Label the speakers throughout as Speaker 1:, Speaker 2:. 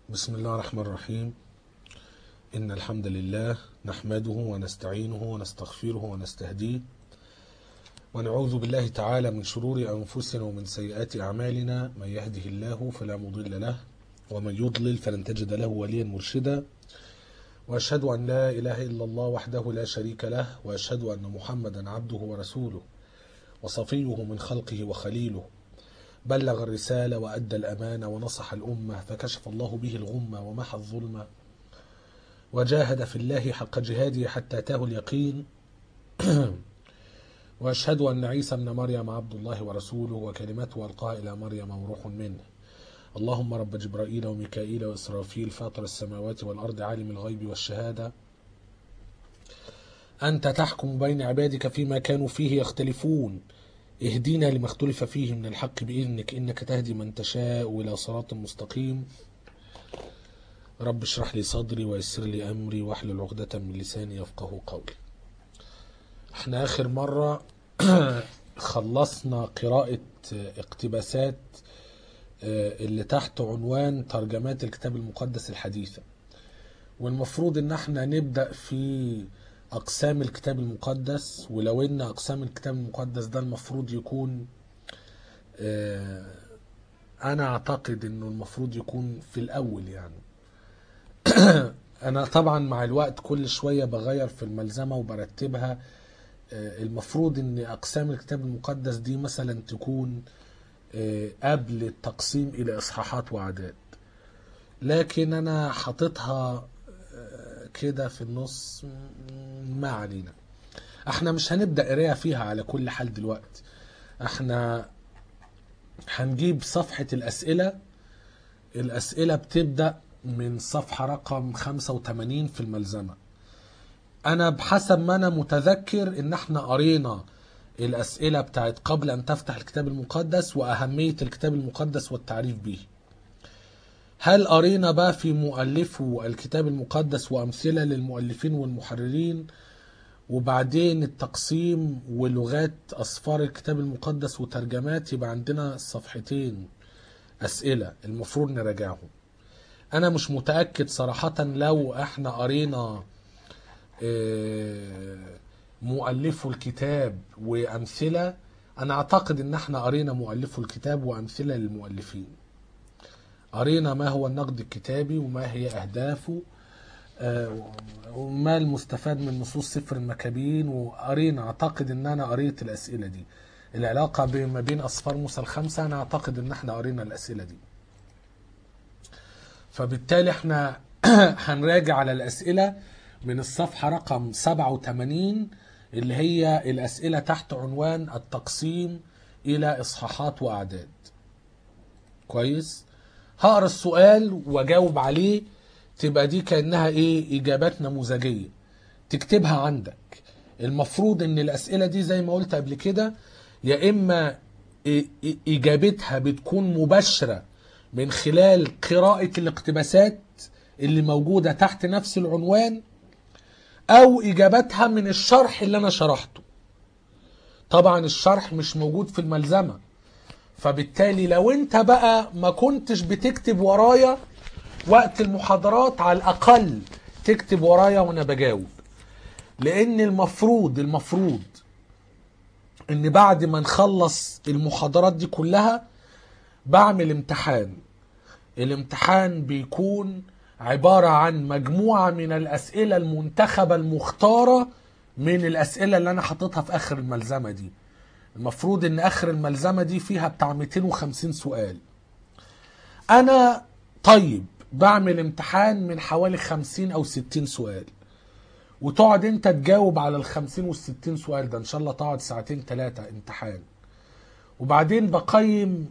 Speaker 1: بسم الله الرحمن الرحيم إن الحمد لله نحمده ونستعينه ونستغفره ونستهديه ونعوذ بالله تعالى من شرور أنفسنا ومن سيئات أعمالنا من يهده الله فلا مضل له ومن يضلل فلن تجد له وليا مرشدا وأشهد أن لا إله إلا الله وحده لا شريك له وأشهد أن محمدا عبده ورسوله وصفيه من خلقه وخليله بلغ الرسالة وأدى الأمانة ونصح الأمة فكشف الله به الغمة ومحى الظلمة وجاهد في الله حق جهاده حتى أتاه اليقين وأشهد أن عيسى ابن مريم عبد الله ورسوله وكلمته ألقاها إلى مريم وروح منه اللهم رب جبرائيل وميكائيل وإسرافيل فاطر السماوات والأرض عالم الغيب والشهادة أنت تحكم بين عبادك فيما كانوا فيه يختلفون اهدنا لما اختلف فيه من الحق بإذنك إنك تهدي من تشاء إلى صراط مستقيم رب اشرح لي صدري ويسر لي أمري واحلل عقدة من لساني يفقه قولي احنا آخر مرة خلصنا قراءة اقتباسات اللي تحت عنوان ترجمات الكتاب المقدس الحديثة والمفروض ان احنا نبدأ في أقسام الكتاب المقدس ولو إن أقسام الكتاب المقدس ده المفروض يكون أنا أعتقد إنه المفروض يكون في الأول يعني أنا طبعا مع الوقت كل شوية بغير في الملزمة وبرتبها المفروض إن أقسام الكتاب المقدس دي مثلا تكون قبل التقسيم إلى إصحاحات وعداد لكن أنا حاططها كده في النص ما علينا احنا مش هنبدا قرايه فيها على كل حال دلوقتي احنا هنجيب صفحه الاسئله الاسئله بتبدا من صفحه رقم 85 في الملزمه انا بحسب ما انا متذكر ان احنا قرينا الاسئله بتاعت قبل ان تفتح الكتاب المقدس واهميه الكتاب المقدس والتعريف به هل قرينا بقى في مؤلفو الكتاب المقدس وأمثلة للمؤلفين والمحررين وبعدين التقسيم ولغات أصفار الكتاب المقدس وترجمات يبقى عندنا صفحتين أسئلة المفروض نراجعهم أنا مش متأكد صراحة لو احنا قرينا مؤلفو الكتاب وأمثلة أنا أعتقد إن احنا قرينا مؤلفو الكتاب وأمثلة للمؤلفين قرينا ما هو النقد الكتابي وما هي أهدافه وما المستفاد من نصوص سفر المكابين وقرينا أعتقد أن أنا قريت الأسئلة دي العلاقة ما بين أصفار موسى الخمسة أنا أعتقد أن احنا قرينا الأسئلة دي فبالتالي احنا هنراجع على الأسئلة من الصفحة رقم 87 اللي هي الأسئلة تحت عنوان التقسيم إلى إصحاحات وأعداد كويس؟ هقرا السؤال واجاوب عليه تبقى دي كانها ايه اجابات نموذجيه تكتبها عندك المفروض ان الاسئله دي زي ما قلت قبل كده يا اما اجابتها بتكون مباشره من خلال قراءه الاقتباسات اللي موجوده تحت نفس العنوان او اجابتها من الشرح اللي انا شرحته طبعا الشرح مش موجود في الملزمه فبالتالي لو انت بقى ما كنتش بتكتب ورايا وقت المحاضرات على الاقل تكتب ورايا وانا بجاوب لان المفروض المفروض ان بعد ما نخلص المحاضرات دي كلها بعمل امتحان الامتحان بيكون عبارة عن مجموعة من الأسئلة المنتخبة المختارة من الأسئلة اللي أنا حاططها في آخر الملزمة دي المفروض ان اخر الملزمه دي فيها بتاع 250 سؤال انا طيب بعمل امتحان من حوالي 50 او 60 سؤال وتقعد انت تجاوب على ال 50 وال 60 سؤال ده ان شاء الله تقعد ساعتين ثلاثه امتحان وبعدين بقيم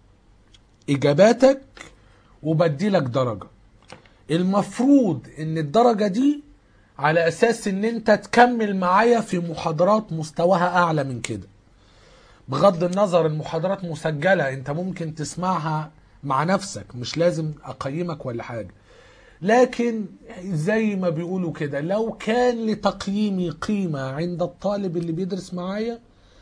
Speaker 1: اجاباتك وبدي لك درجه المفروض ان الدرجه دي على اساس ان انت تكمل معايا في محاضرات مستواها اعلى من كده بغض النظر المحاضرات مسجلة انت ممكن تسمعها مع نفسك مش لازم اقيمك ولا حاجة لكن زي ما بيقولوا كده لو كان لتقييمي قيمة عند الطالب اللي بيدرس معايا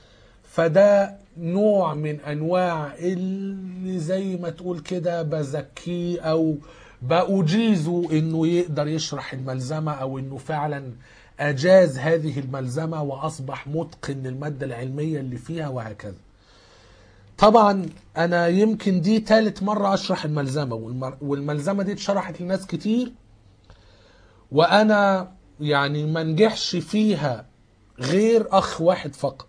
Speaker 1: فده نوع من انواع اللي زي ما تقول كده بزكيه او بأجيزه انه يقدر يشرح الملزمة او انه فعلا اجاز هذه الملزمة واصبح متقن للمادة العلمية اللي فيها وهكذا طبعا انا يمكن دي تالت مرة اشرح الملزمة والمر- والملزمة دي اتشرحت لناس كتير وانا يعني ما نجحش فيها غير اخ واحد فقط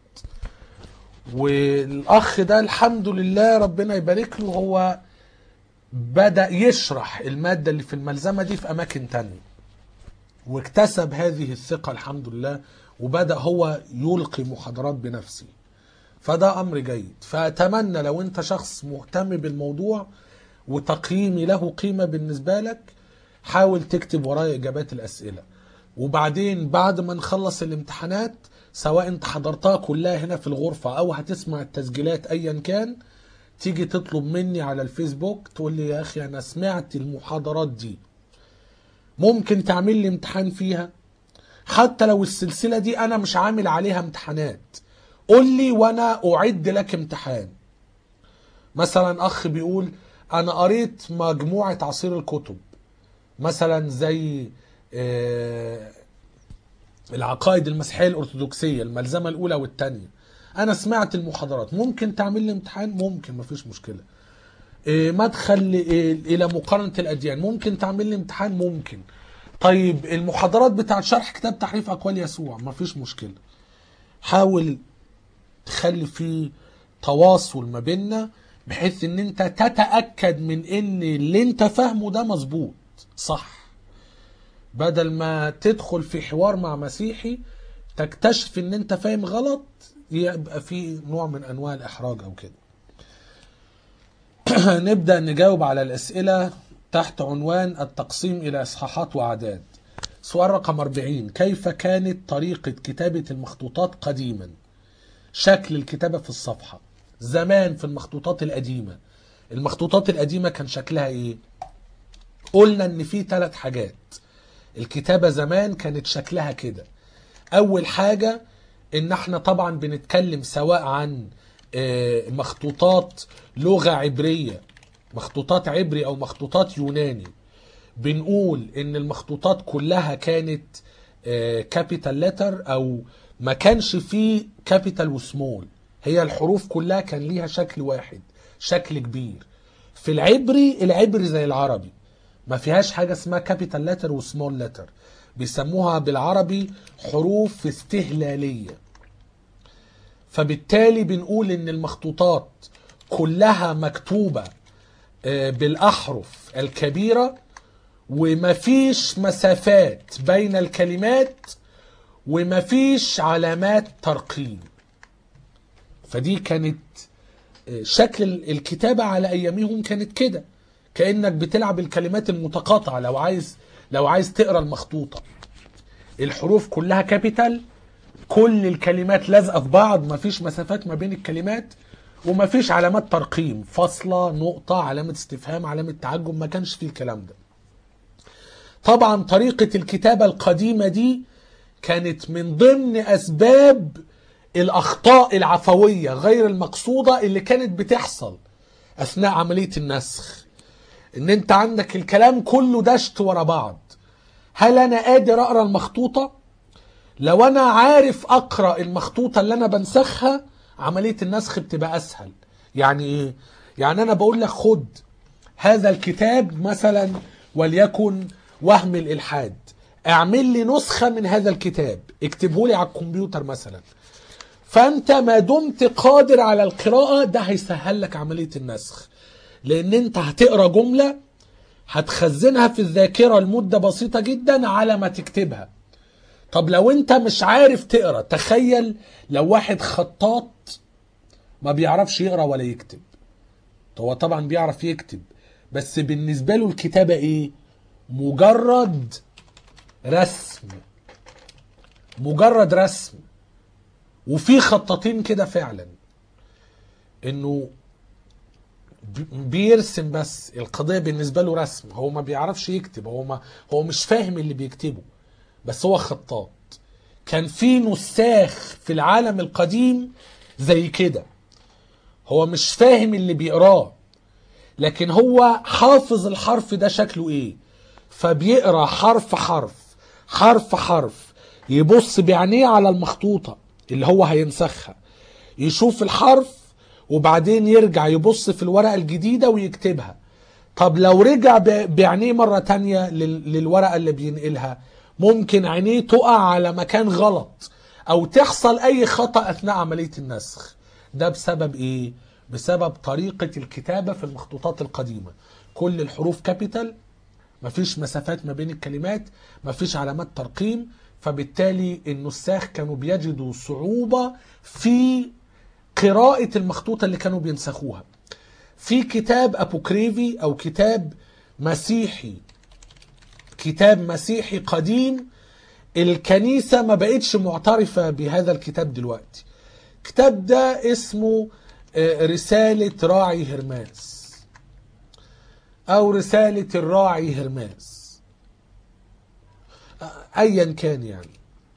Speaker 1: والاخ ده الحمد لله ربنا يبارك له هو بدأ يشرح المادة اللي في الملزمة دي في أماكن تانية واكتسب هذه الثقة الحمد لله وبدأ هو يلقي محاضرات بنفسه فده أمر جيد فأتمنى لو أنت شخص مهتم بالموضوع وتقييمي له قيمة بالنسبة لك حاول تكتب ورايا إجابات الأسئلة وبعدين بعد ما نخلص الامتحانات سواء انت حضرتها كلها هنا في الغرفة أو هتسمع التسجيلات أيا كان تيجي تطلب مني على الفيسبوك تقول لي يا اخي انا سمعت المحاضرات دي ممكن تعمل لي امتحان فيها حتى لو السلسلة دي انا مش عامل عليها امتحانات قول لي وانا اعد لك امتحان مثلا اخ بيقول انا قريت مجموعة عصير الكتب مثلا زي آه، العقائد المسيحية الأرثوذكسية الملزمة الأولى والثانية أنا سمعت المحاضرات ممكن تعمل لي امتحان ممكن مفيش مشكلة إيه، مدخل إيه، إلى مقارنة الأديان ممكن تعمل لي امتحان ممكن طيب المحاضرات بتاعت شرح كتاب تحريف أقوال يسوع مفيش مشكلة حاول تخلي فيه تواصل ما بيننا بحيث ان انت تتأكد من ان اللي انت فاهمه ده مظبوط صح بدل ما تدخل في حوار مع مسيحي تكتشف ان انت فاهم غلط يبقى في نوع من انواع الاحراج او كده نبدا نجاوب على الاسئله تحت عنوان التقسيم الى اصحاحات واعداد سؤال رقم 40 كيف كانت طريقه كتابه المخطوطات قديما شكل الكتابه في الصفحه زمان في المخطوطات القديمه المخطوطات القديمه كان شكلها ايه قلنا ان في ثلاث حاجات الكتابة زمان كانت شكلها كده أول حاجة إن احنا طبعا بنتكلم سواء عن آه، مخطوطات لغة عبرية مخطوطات عبري أو مخطوطات يوناني بنقول إن المخطوطات كلها كانت كابيتال لتر أو ما كانش فيه كابيتال وسمول هي الحروف كلها كان ليها شكل واحد شكل كبير في العبري العبري زي العربي ما فيهاش حاجة اسمها كابيتال لتر وسمول لتر بيسموها بالعربي حروف استهلالية فبالتالي بنقول ان المخطوطات كلها مكتوبة آه، بالأحرف الكبيرة ومفيش مسافات بين الكلمات ومفيش علامات ترقيم فدي كانت آه، شكل الكتابة على أيامهم كانت كده كأنك بتلعب الكلمات المتقاطعة لو عايز لو عايز تقرا المخطوطة الحروف كلها كابيتال كل الكلمات لازقة في بعض مفيش مسافات ما بين الكلمات ومفيش علامات ترقيم فاصلة نقطة علامة استفهام علامة تعجب ما كانش فيه الكلام ده طبعا طريقة الكتابة القديمة دي كانت من ضمن أسباب الأخطاء العفوية غير المقصودة اللي كانت بتحصل أثناء عملية النسخ ان انت عندك الكلام كله دشت ورا بعض هل انا قادر اقرا المخطوطه لو انا عارف اقرا المخطوطه اللي انا بنسخها عمليه النسخ بتبقى اسهل يعني ايه يعني انا بقول لك خد هذا الكتاب مثلا وليكن وهم الالحاد اعمل لي نسخه من هذا الكتاب اكتبه لي على الكمبيوتر مثلا فانت ما دمت قادر على القراءه ده هيسهل لك عمليه النسخ لان انت هتقرا جمله هتخزنها في الذاكره لمده بسيطه جدا على ما تكتبها طب لو انت مش عارف تقرا تخيل لو واحد خطاط ما بيعرفش يقرا ولا يكتب هو طبعا بيعرف يكتب بس بالنسبه له الكتابه ايه مجرد رسم مجرد رسم وفي خطاطين كده فعلا انه بيرسم بس القضيه بالنسبه له رسم هو ما بيعرفش يكتب هو ما هو مش فاهم اللي بيكتبه بس هو خطاط كان في نساخ في العالم القديم زي كده هو مش فاهم اللي بيقراه لكن هو حافظ الحرف ده شكله ايه فبيقرا حرف حرف حرف حرف يبص بعينيه على المخطوطة اللي هو هينسخها يشوف الحرف وبعدين يرجع يبص في الورقة الجديدة ويكتبها طب لو رجع ب- بعينيه مرة تانية لل- للورقة اللي بينقلها ممكن عينيه تقع على مكان غلط او تحصل اي خطأ اثناء عملية النسخ ده بسبب ايه بسبب طريقة الكتابة في المخطوطات القديمة كل الحروف كابيتال مفيش مسافات ما بين الكلمات مفيش علامات ترقيم فبالتالي النساخ كانوا بيجدوا صعوبة في قراءة المخطوطة اللي كانوا بينسخوها في كتاب أبوكريفي أو كتاب مسيحي كتاب مسيحي قديم الكنيسة ما بقتش معترفة بهذا الكتاب دلوقتي الكتاب ده اسمه آه، رسالة راعي هرماس أو رسالة الراعي هرماس آه، أيا كان يعني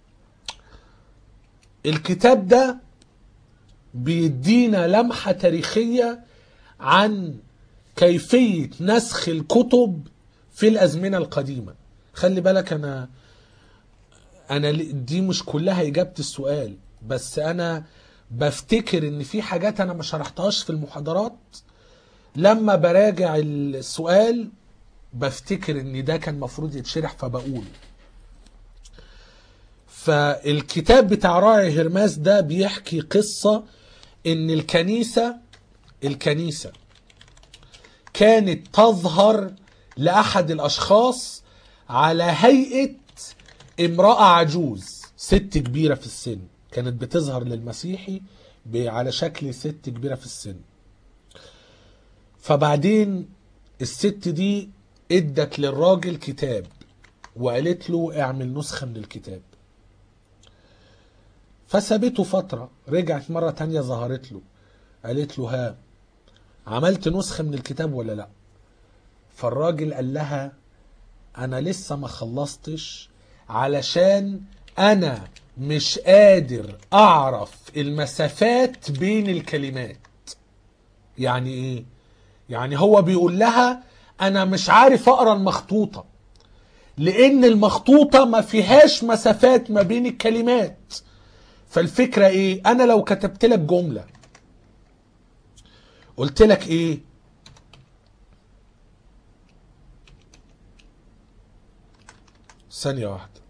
Speaker 1: الكتاب ده بيدينا لمحة تاريخية عن كيفية نسخ الكتب في الأزمنة القديمة خلي بالك أنا أنا ل- دي مش كلها إجابة السؤال بس أنا بفتكر إن في حاجات أنا ما شرحتهاش في المحاضرات لما براجع السؤال بفتكر إن ده كان مفروض يتشرح فبقول فالكتاب بتاع راعي هرماس ده بيحكي قصة ان الكنيسة الكنيسة كانت تظهر لأحد الأشخاص على هيئة امرأة عجوز ست كبيرة في السن كانت بتظهر للمسيحي ب- على شكل ست كبيرة في السن فبعدين الست دي ادت للراجل كتاب وقالت له اعمل نسخة من الكتاب فسابته فترة رجعت مرة تانية ظهرت له قالت له ها عملت نسخة من الكتاب ولا لا فالراجل قال لها انا لسه ما خلصتش علشان انا مش قادر اعرف المسافات بين الكلمات يعني ايه يعني هو بيقول لها انا مش عارف اقرا المخطوطة لان المخطوطة ما فيهاش مسافات ما بين الكلمات فالفكرة ايه انا لو كتبت لك جملة قلت لك ايه ثانية واحدة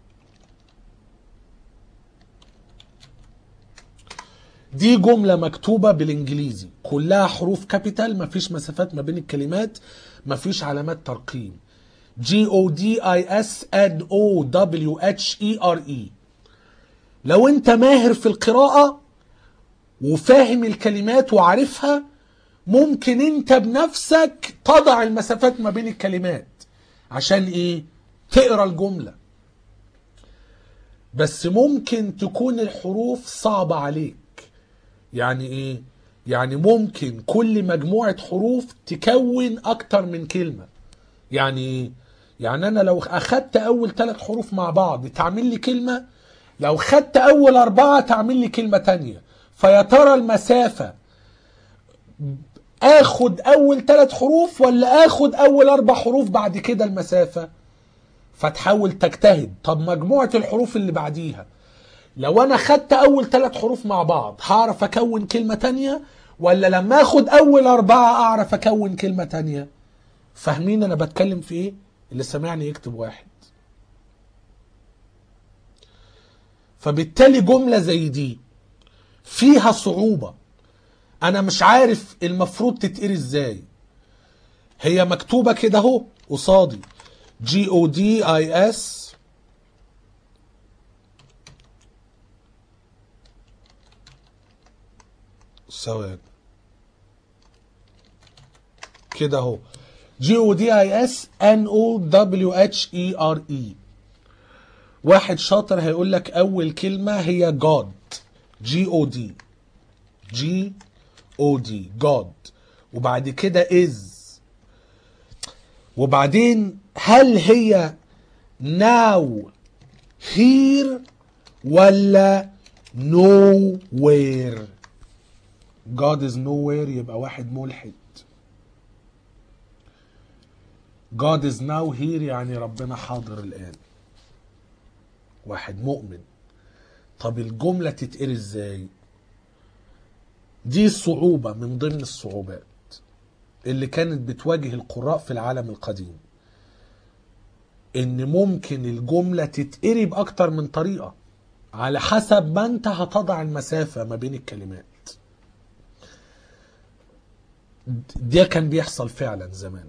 Speaker 1: دي جملة مكتوبة بالانجليزي كلها حروف كابيتال مفيش مسافات ما بين الكلمات مفيش علامات ترقيم G O D I S N O W H E R E لو انت ماهر في القراءة وفاهم الكلمات وعارفها ممكن انت بنفسك تضع المسافات ما بين الكلمات عشان ايه تقرا الجملة بس ممكن تكون الحروف صعبة عليك يعني ايه يعني ممكن كل مجموعة حروف تكون اكتر من كلمة يعني ايه يعني انا لو اخدت اول ثلاث حروف مع بعض تعمل لي كلمة لو خدت اول اربعة تعمل لي كلمة تانية فيا ترى المسافة اخد اول ثلاث حروف ولا اخد اول اربع حروف بعد كده المسافة فتحاول تجتهد طب مجموعة الحروف اللي بعديها لو انا خدت اول ثلاث حروف مع بعض هعرف اكون كلمة تانية ولا لما اخد اول اربعة اعرف اكون كلمة تانية فاهمين انا بتكلم في ايه اللي سمعني يكتب واحد فبالتالي جملة زي دي فيها صعوبة انا مش عارف المفروض تتقري ازاي هي مكتوبة كده اهو قصادي جي او دي اي اس ثواني كده اهو جي او دي اي اس ان او دبليو اتش اي ار اي واحد شاطر هيقول لك اول كلمه هي جاد جي او دي جي او دي جاد وبعد كده از وبعدين هل هي now here ولا nowhere God is nowhere يبقى واحد ملحد God is now here يعني ربنا حاضر الآن واحد مؤمن طب الجملة تتقري ازاي دي صعوبة من ضمن الصعوبات اللي كانت بتواجه القراء في العالم القديم ان ممكن الجملة تتقري بأكتر من طريقة على حسب ما انت هتضع المسافة ما بين الكلمات ده كان بيحصل فعلا زمان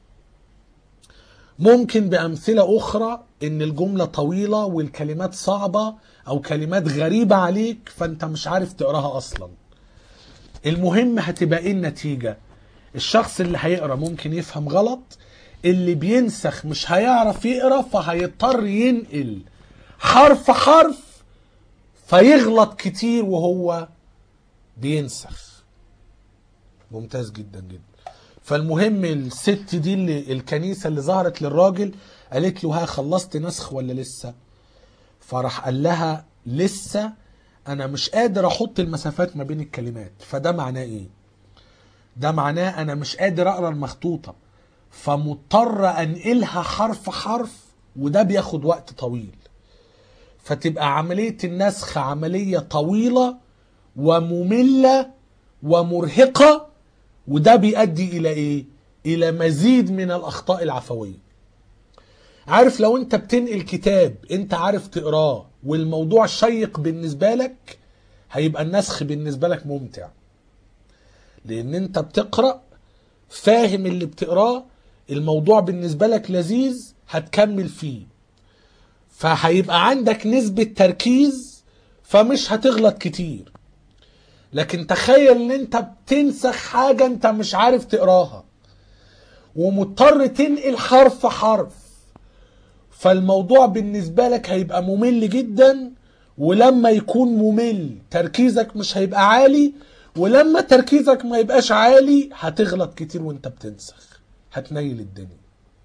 Speaker 1: ممكن بأمثلة أخرى إن الجملة طويلة والكلمات صعبة أو كلمات غريبة عليك فأنت مش عارف تقراها أصلا المهم هتبقى إيه النتيجة الشخص اللي هيقرا ممكن يفهم غلط اللي بينسخ مش هيعرف يقرا فهيضطر ينقل حرف حرف فيغلط كتير وهو بينسخ ممتاز جدا جدا فالمهم الست دي اللي الكنيسة اللي ظهرت للراجل قالت له ها خلصت نسخ ولا لسه فراح قال لها لسه انا مش قادر احط المسافات ما بين الكلمات فده معناه ايه ده معناه انا مش قادر اقرا المخطوطة فمضطر انقلها حرف حرف وده بياخد وقت طويل فتبقى عملية النسخ عملية طويلة ومملة ومرهقة وده بيؤدي الى ايه الى مزيد من الاخطاء العفويه عارف لو انت بتنقل كتاب انت عارف تقراه والموضوع شيق بالنسبه لك هيبقى النسخ بالنسبه لك ممتع لان انت بتقرا فاهم اللي بتقراه الموضوع بالنسبه لك لذيذ هتكمل فيه فهيبقى عندك نسبه تركيز فمش هتغلط كتير لكن تخيل ان انت بتنسخ حاجة انت مش عارف تقراها ومضطر تنقل حرف حرف فالموضوع بالنسبة لك هيبقى ممل جدا ولما يكون ممل تركيزك مش هيبقى عالي ولما تركيزك ما يبقاش عالي هتغلط كتير وانت بتنسخ هتنيل الدنيا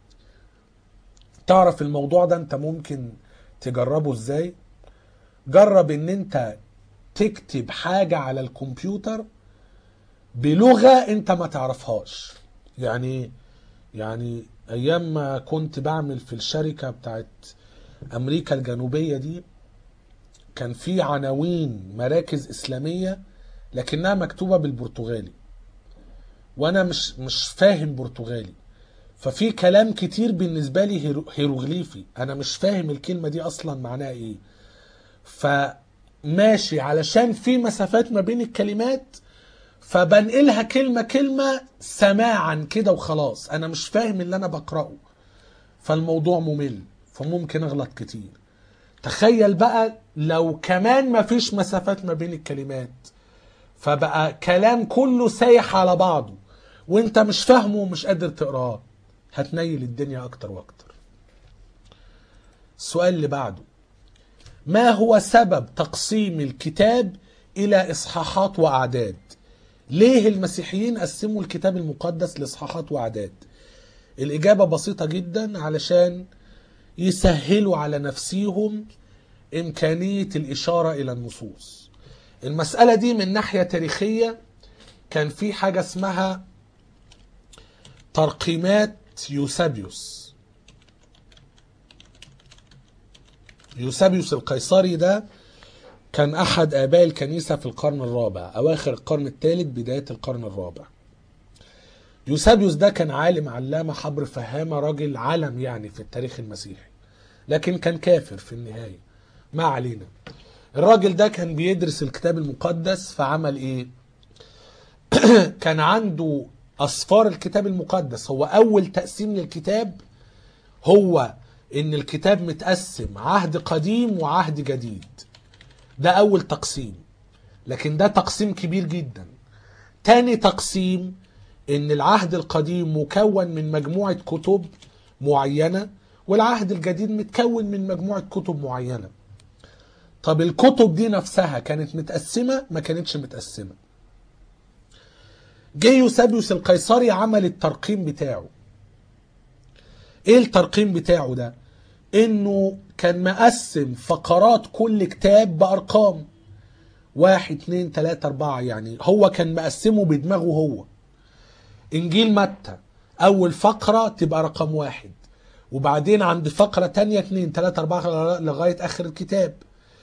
Speaker 1: تعرف الموضوع ده انت ممكن تجربه ازاي جرب ان انت تكتب حاجة على الكمبيوتر بلغة انت ما تعرفهاش يعني يعني ايام ما كنت بعمل في الشركة بتاعت امريكا الجنوبية دي كان في عناوين مراكز اسلامية لكنها مكتوبة بالبرتغالي وانا مش مش فاهم برتغالي ففي كلام كتير بالنسبة لي هيرو- هيروغليفي انا مش فاهم الكلمة دي اصلا معناها ايه فماشي علشان في مسافات ما بين الكلمات فبنقلها كلمة كلمة سماعا كده وخلاص انا مش فاهم اللي انا بقرأه فالموضوع ممل فممكن اغلط كتير تخيل بقى لو كمان ما فيش مسافات ما بين الكلمات فبقى كلام كله سايح على بعضه وانت مش فاهمه ومش قادر تقراه هتنيل الدنيا اكتر واكتر السؤال اللي بعده ما هو سبب تقسيم الكتاب الى اصحاحات واعداد ليه المسيحيين قسموا الكتاب المقدس لاصحاحات واعداد الاجابه بسيطه جدا علشان يسهلوا على نفسيهم امكانيه الاشاره الى النصوص المساله دي من ناحيه تاريخيه كان في حاجه اسمها ترقيمات يوسابيوس يوسابيوس القيصري ده كان احد اباء الكنيسه في القرن الرابع اواخر القرن الثالث بدايه القرن الرابع يوسابيوس ده كان عالم علامه حبر فهامه راجل علم يعني في التاريخ المسيحي لكن كان كافر في النهايه ما علينا الراجل ده كان بيدرس الكتاب المقدس فعمل ايه كان عنده أسفار الكتاب المقدس هو أول تقسيم للكتاب هو إن الكتاب متقسم عهد قديم وعهد جديد ده أول تقسيم لكن ده تقسيم كبير جدا تاني تقسيم إن العهد القديم مكون من مجموعة كتب معينة والعهد الجديد متكون من مجموعة كتب معينة طب الكتب دي نفسها كانت متقسمة ما كانتش متقسمة جه يوسابيوس القيصري عمل الترقيم بتاعه ايه الترقيم بتاعه ده انه كان مقسم فقرات كل كتاب بارقام واحد اتنين تلاتة اربعة يعني هو كان مقسمه بدماغه هو انجيل متى اول فقرة تبقى رقم واحد وبعدين عند فقرة تانية اتنين تلاتة اربعة لغاية اخر الكتاب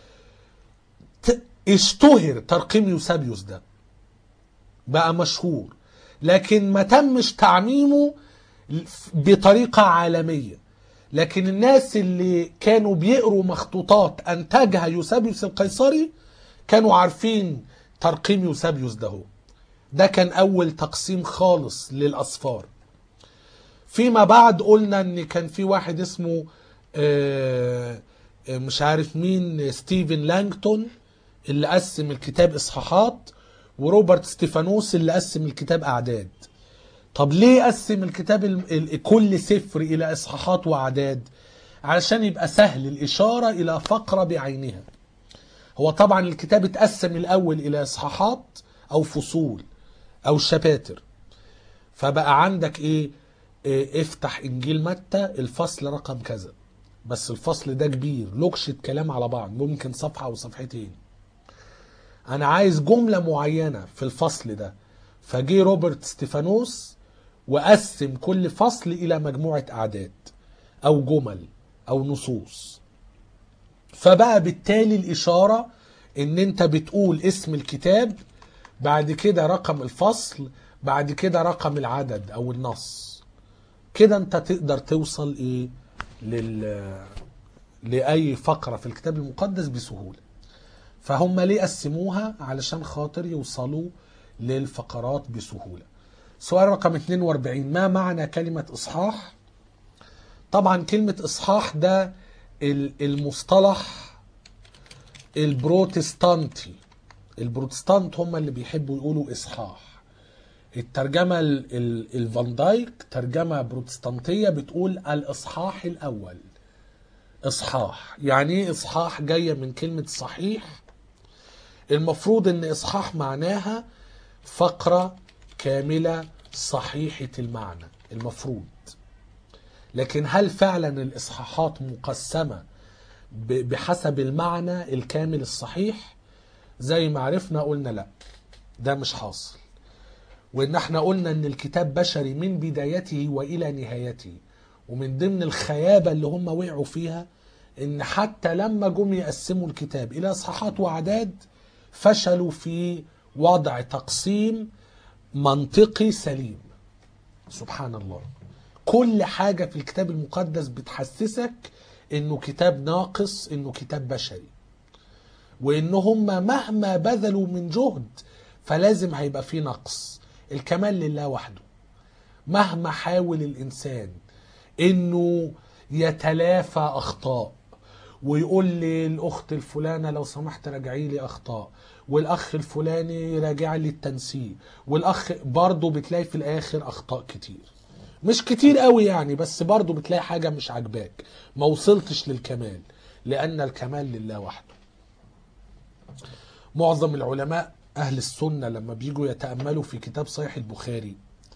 Speaker 1: ت- اشتهر ترقيم يوسابيوس ده بقى مشهور لكن ما تمش تعميمه بطريقة عالمية لكن الناس اللي كانوا بيقروا مخطوطات انتجها يوسابيوس القيصري كانوا عارفين ترقيم يوسابيوس ده هو ده كان اول تقسيم خالص للاصفار فيما بعد قلنا ان كان في واحد اسمه آه، آه، مش عارف مين ستيفن لانجتون اللي قسم الكتاب اصحاحات وروبرت ستيفانوس اللي قسم الكتاب اعداد طب ليه قسم الكتاب ال- ال- كل سفر الى اصحاحات واعداد علشان يبقى سهل الاشاره الى فقره بعينها هو طبعا الكتاب اتقسم الاول الى اصحاحات او فصول او شباتر فبقى عندك ايه, إيه افتح انجيل متى الفصل رقم كذا بس الفصل ده كبير لوكشة كلام على بعض ممكن صفحة او صفحتين انا عايز جملة معينة في الفصل ده فجي روبرت ستيفانوس وقسم كل فصل الى مجموعة اعداد او جمل او نصوص فبقى بالتالي الاشارة ان انت بتقول اسم الكتاب بعد كده رقم الفصل بعد كده رقم العدد او النص كده انت تقدر توصل ايه لل لاي فقره في الكتاب المقدس بسهوله فهم ليه قسموها علشان خاطر يوصلوا للفقرات بسهوله سؤال رقم 42 ما معنى كلمه اصحاح طبعا كلمه اصحاح ده ال- المصطلح البروتستانتي البروتستانت هم اللي بيحبوا يقولوا اصحاح الترجمة ال- ال- الفان دايك ترجمة بروتستانتية بتقول الإصحاح الأول إصحاح يعني إيه إصحاح جاية من كلمة صحيح المفروض إن إصحاح معناها فقرة كاملة صحيحة المعنى المفروض لكن هل فعلا الإصحاحات مقسمة ب- بحسب المعنى الكامل الصحيح زي ما عرفنا قلنا لا ده مش حاصل وان احنا قلنا ان الكتاب بشري من بدايته والى نهايته ومن ضمن الخيابه اللي هم وقعوا فيها ان حتى لما جم يقسموا الكتاب الى اصحاحات واعداد فشلوا في وضع تقسيم منطقي سليم سبحان الله كل حاجه في الكتاب المقدس بتحسسك انه كتاب ناقص انه كتاب بشري وان هم مهما بذلوا من جهد فلازم هيبقى فيه نقص الكمال لله وحده مهما حاول الانسان انه يتلافى اخطاء ويقول لي الاخت الفلانه لو سمحت راجعي لي اخطاء والاخ الفلاني راجع لي التنسيق والاخ برضه بتلاقي في الاخر اخطاء كتير مش كتير قوي يعني بس برضه بتلاقي حاجه مش عاجباك ما وصلتش للكمال لان الكمال لله وحده معظم العلماء أهل السنة لما بيجوا يتأملوا في كتاب صحيح البخاري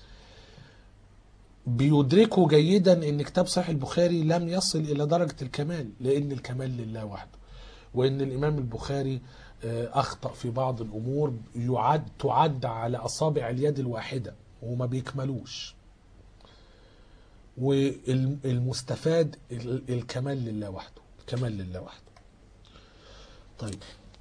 Speaker 1: بيدركوا جيدا ان كتاب صحيح البخاري لم يصل الى درجة الكمال لان الكمال لله وحده وان الامام البخاري آه، اخطأ في بعض الامور يعد تعد على اصابع اليد الواحدة وما بيكملوش والمستفاد ال- الكمال لله وحده الكمال لله وحده طيب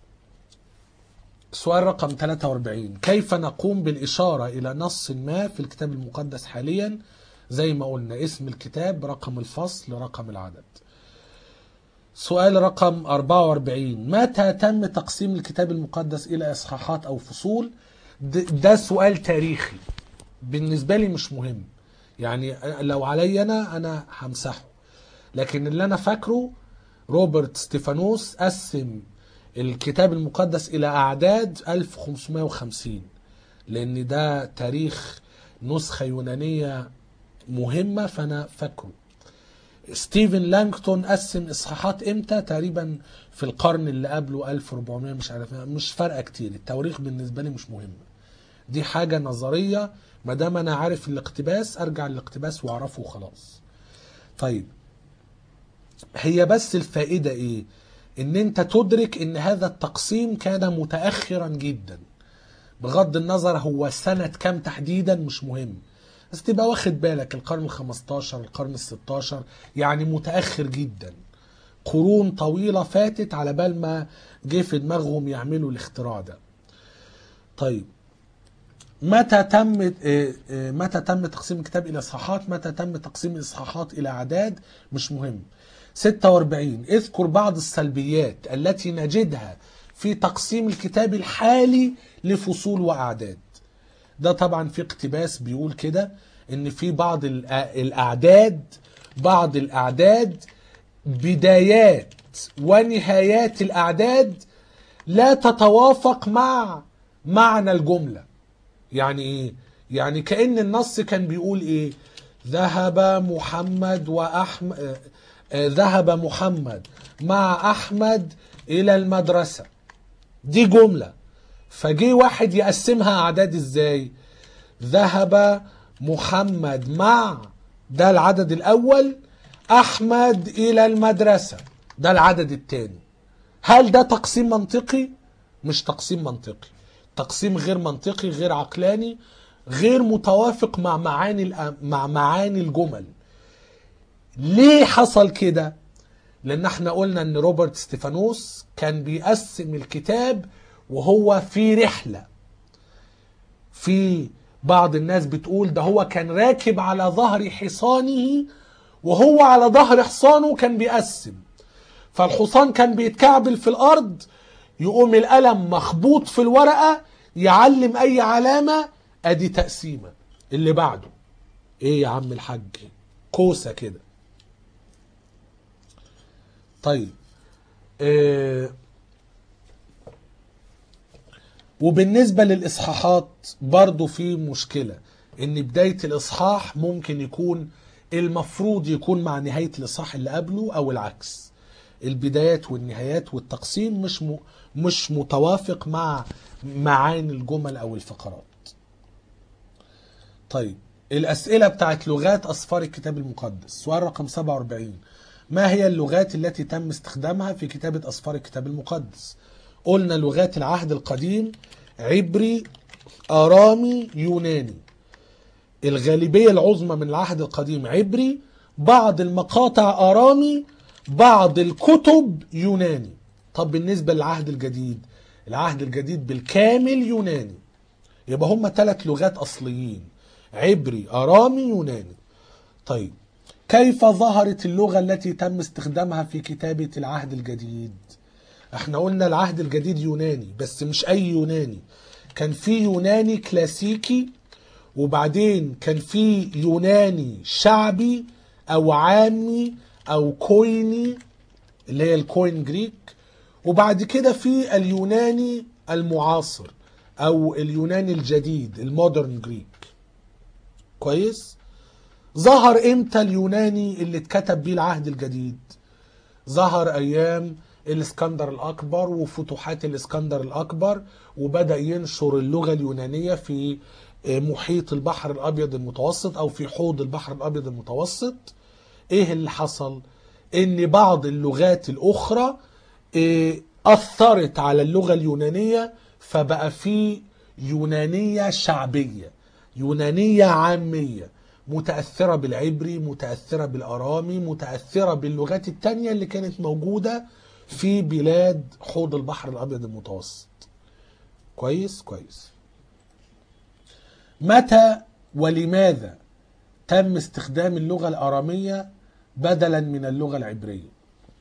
Speaker 1: سؤال رقم 43 كيف نقوم بالإشارة إلى نص ما في الكتاب المقدس حاليا زي ما قلنا اسم الكتاب رقم الفصل رقم العدد سؤال رقم 44 متى تم تقسيم الكتاب المقدس إلى إصحاحات أو فصول د- ده سؤال تاريخي بالنسبة لي مش مهم يعني لو علي أنا أنا همسحه لكن اللي أنا فاكره روبرت ستيفانوس قسم الكتاب المقدس إلى أعداد 1550 لأن ده تاريخ نسخة يونانية مهمة فأنا فاكره ستيفن لانكتون قسم إصحاحات إمتى تقريبا في القرن اللي قبله 1400 مش عارف مش فارقة كتير التواريخ بالنسبة لي مش مهم دي حاجة نظرية ما دام أنا عارف الاقتباس أرجع للاقتباس وأعرفه وخلاص طيب هي بس الفائدة ايه ان انت تدرك ان هذا التقسيم كان متأخرا جدا بغض النظر هو سنة كام تحديدا مش مهم بس تبقى واخد بالك القرن ال 15 القرن ال 16 يعني متاخر جدا قرون طويله فاتت على بال ما جه في دماغهم يعملوا الاختراع ده طيب متى تم آه، آه، متى تم تقسيم الكتاب الى اصحاحات متى تم تقسيم الاصحاحات الى اعداد مش مهم 46 اذكر بعض السلبيات التي نجدها في تقسيم الكتاب الحالي لفصول واعداد ده طبعا في اقتباس بيقول كده ان في بعض الأ- الاعداد بعض الاعداد بدايات ونهايات الاعداد لا تتوافق مع معنى الجمله يعني ايه يعني كأن النص كان بيقول ايه ذهب محمد وأحمد ذهب محمد مع أحمد إلى المدرسة دي جملة فجي واحد يقسمها أعداد إزاي ذهب محمد مع ده العدد الأول أحمد إلى المدرسة ده العدد الثاني هل ده تقسيم منطقي؟ مش تقسيم منطقي تقسيم غير منطقي غير عقلاني غير متوافق مع معاني الأ- مع معاني الجمل ليه حصل كده لان احنا قلنا ان روبرت ستيفانوس كان بيقسم الكتاب وهو في رحله في بعض الناس بتقول ده هو كان راكب على ظهر حصانه وهو على ظهر حصانه كان بيقسم فالحصان كان بيتكعبل في الارض يقوم القلم مخبوط في الورقه يعلم اي علامه ادي تقسيمه اللي بعده ايه يا عم الحاج كوسه كده طيب آه وبالنسبة للإصحاحات برضو في مشكلة إن بداية الإصحاح ممكن يكون المفروض يكون مع نهاية الإصحاح اللي قبله أو العكس البدايات والنهايات والتقسيم مش م... مش متوافق مع معاني الجمل أو الفقرات طيب الأسئلة بتاعت لغات أصفار الكتاب المقدس سؤال رقم 47 ما هي اللغات التي تم استخدامها في كتابة أصفار الكتاب المقدس قلنا لغات العهد القديم عبري آرامي يوناني الغالبية العظمى من العهد القديم عبري بعض المقاطع آرامي بعض الكتب يوناني طب بالنسبة للعهد الجديد العهد الجديد بالكامل يوناني يبقى هم ثلاث لغات أصليين عبري آرامي يوناني طيب كيف ظهرت اللغة التي تم استخدامها في كتابة العهد الجديد احنا قلنا العهد الجديد يوناني بس مش اي يوناني كان في يوناني كلاسيكي وبعدين كان في يوناني شعبي او عامي او كويني اللي هي الكوين جريك وبعد كده في اليوناني المعاصر او اليوناني الجديد المودرن جريك كويس ظهر امتى اليوناني اللي اتكتب بيه العهد الجديد ظهر ايام الاسكندر الاكبر وفتوحات الاسكندر الاكبر وبدا ينشر اللغه اليونانيه في محيط البحر الابيض المتوسط او في حوض البحر الابيض المتوسط ايه اللي حصل ان بعض اللغات الاخرى إيه، اثرت على اللغه اليونانيه فبقى في يونانيه شعبيه يونانيه عاميه متاثره بالعبري متاثره بالارامي متاثره باللغات التانية اللي كانت موجوده في بلاد حوض البحر الابيض المتوسط كويس كويس متى ولماذا تم استخدام اللغه الاراميه بدلا من اللغه العبريه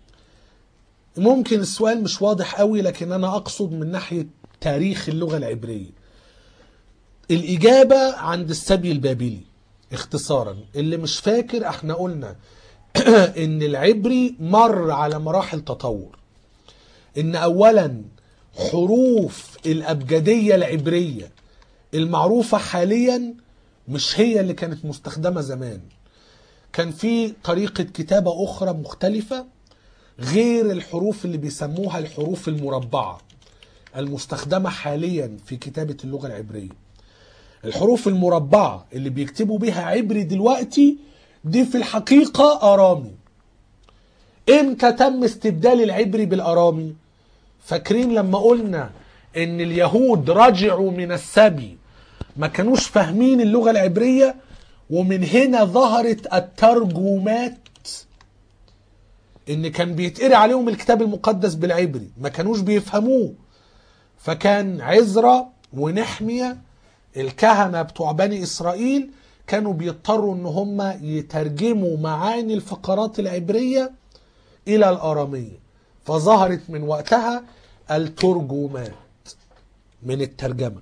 Speaker 1: ممكن السؤال مش واضح قوي لكن انا اقصد من ناحيه تاريخ اللغه العبريه الاجابه عند السبي البابلي اختصارا اللي مش فاكر احنا قلنا ان العبري مر على مراحل تطور ان اولا حروف الابجديه العبريه المعروفه حاليا مش هي اللي كانت مستخدمه زمان كان في طريقه كتابه اخرى مختلفه غير الحروف اللي بيسموها الحروف المربعه المستخدمه حاليا في كتابه اللغه العبريه الحروف المربعه اللي بيكتبوا بيها عبري دلوقتي دي في الحقيقه ارامي امتى تم استبدال العبري بالارامي فاكرين لما قلنا ان اليهود رجعوا من السبي ما كانوش فاهمين اللغه العبريه ومن هنا ظهرت الترجمات ان كان بيتقري عليهم الكتاب المقدس بالعبري ما كانوش بيفهموه فكان عزرا ونحمية الكهنة بتوع بني إسرائيل كانوا بيضطروا ان هم يترجموا معاني الفقرات العبرية إلى الآرامية فظهرت من وقتها الترجمات من الترجمة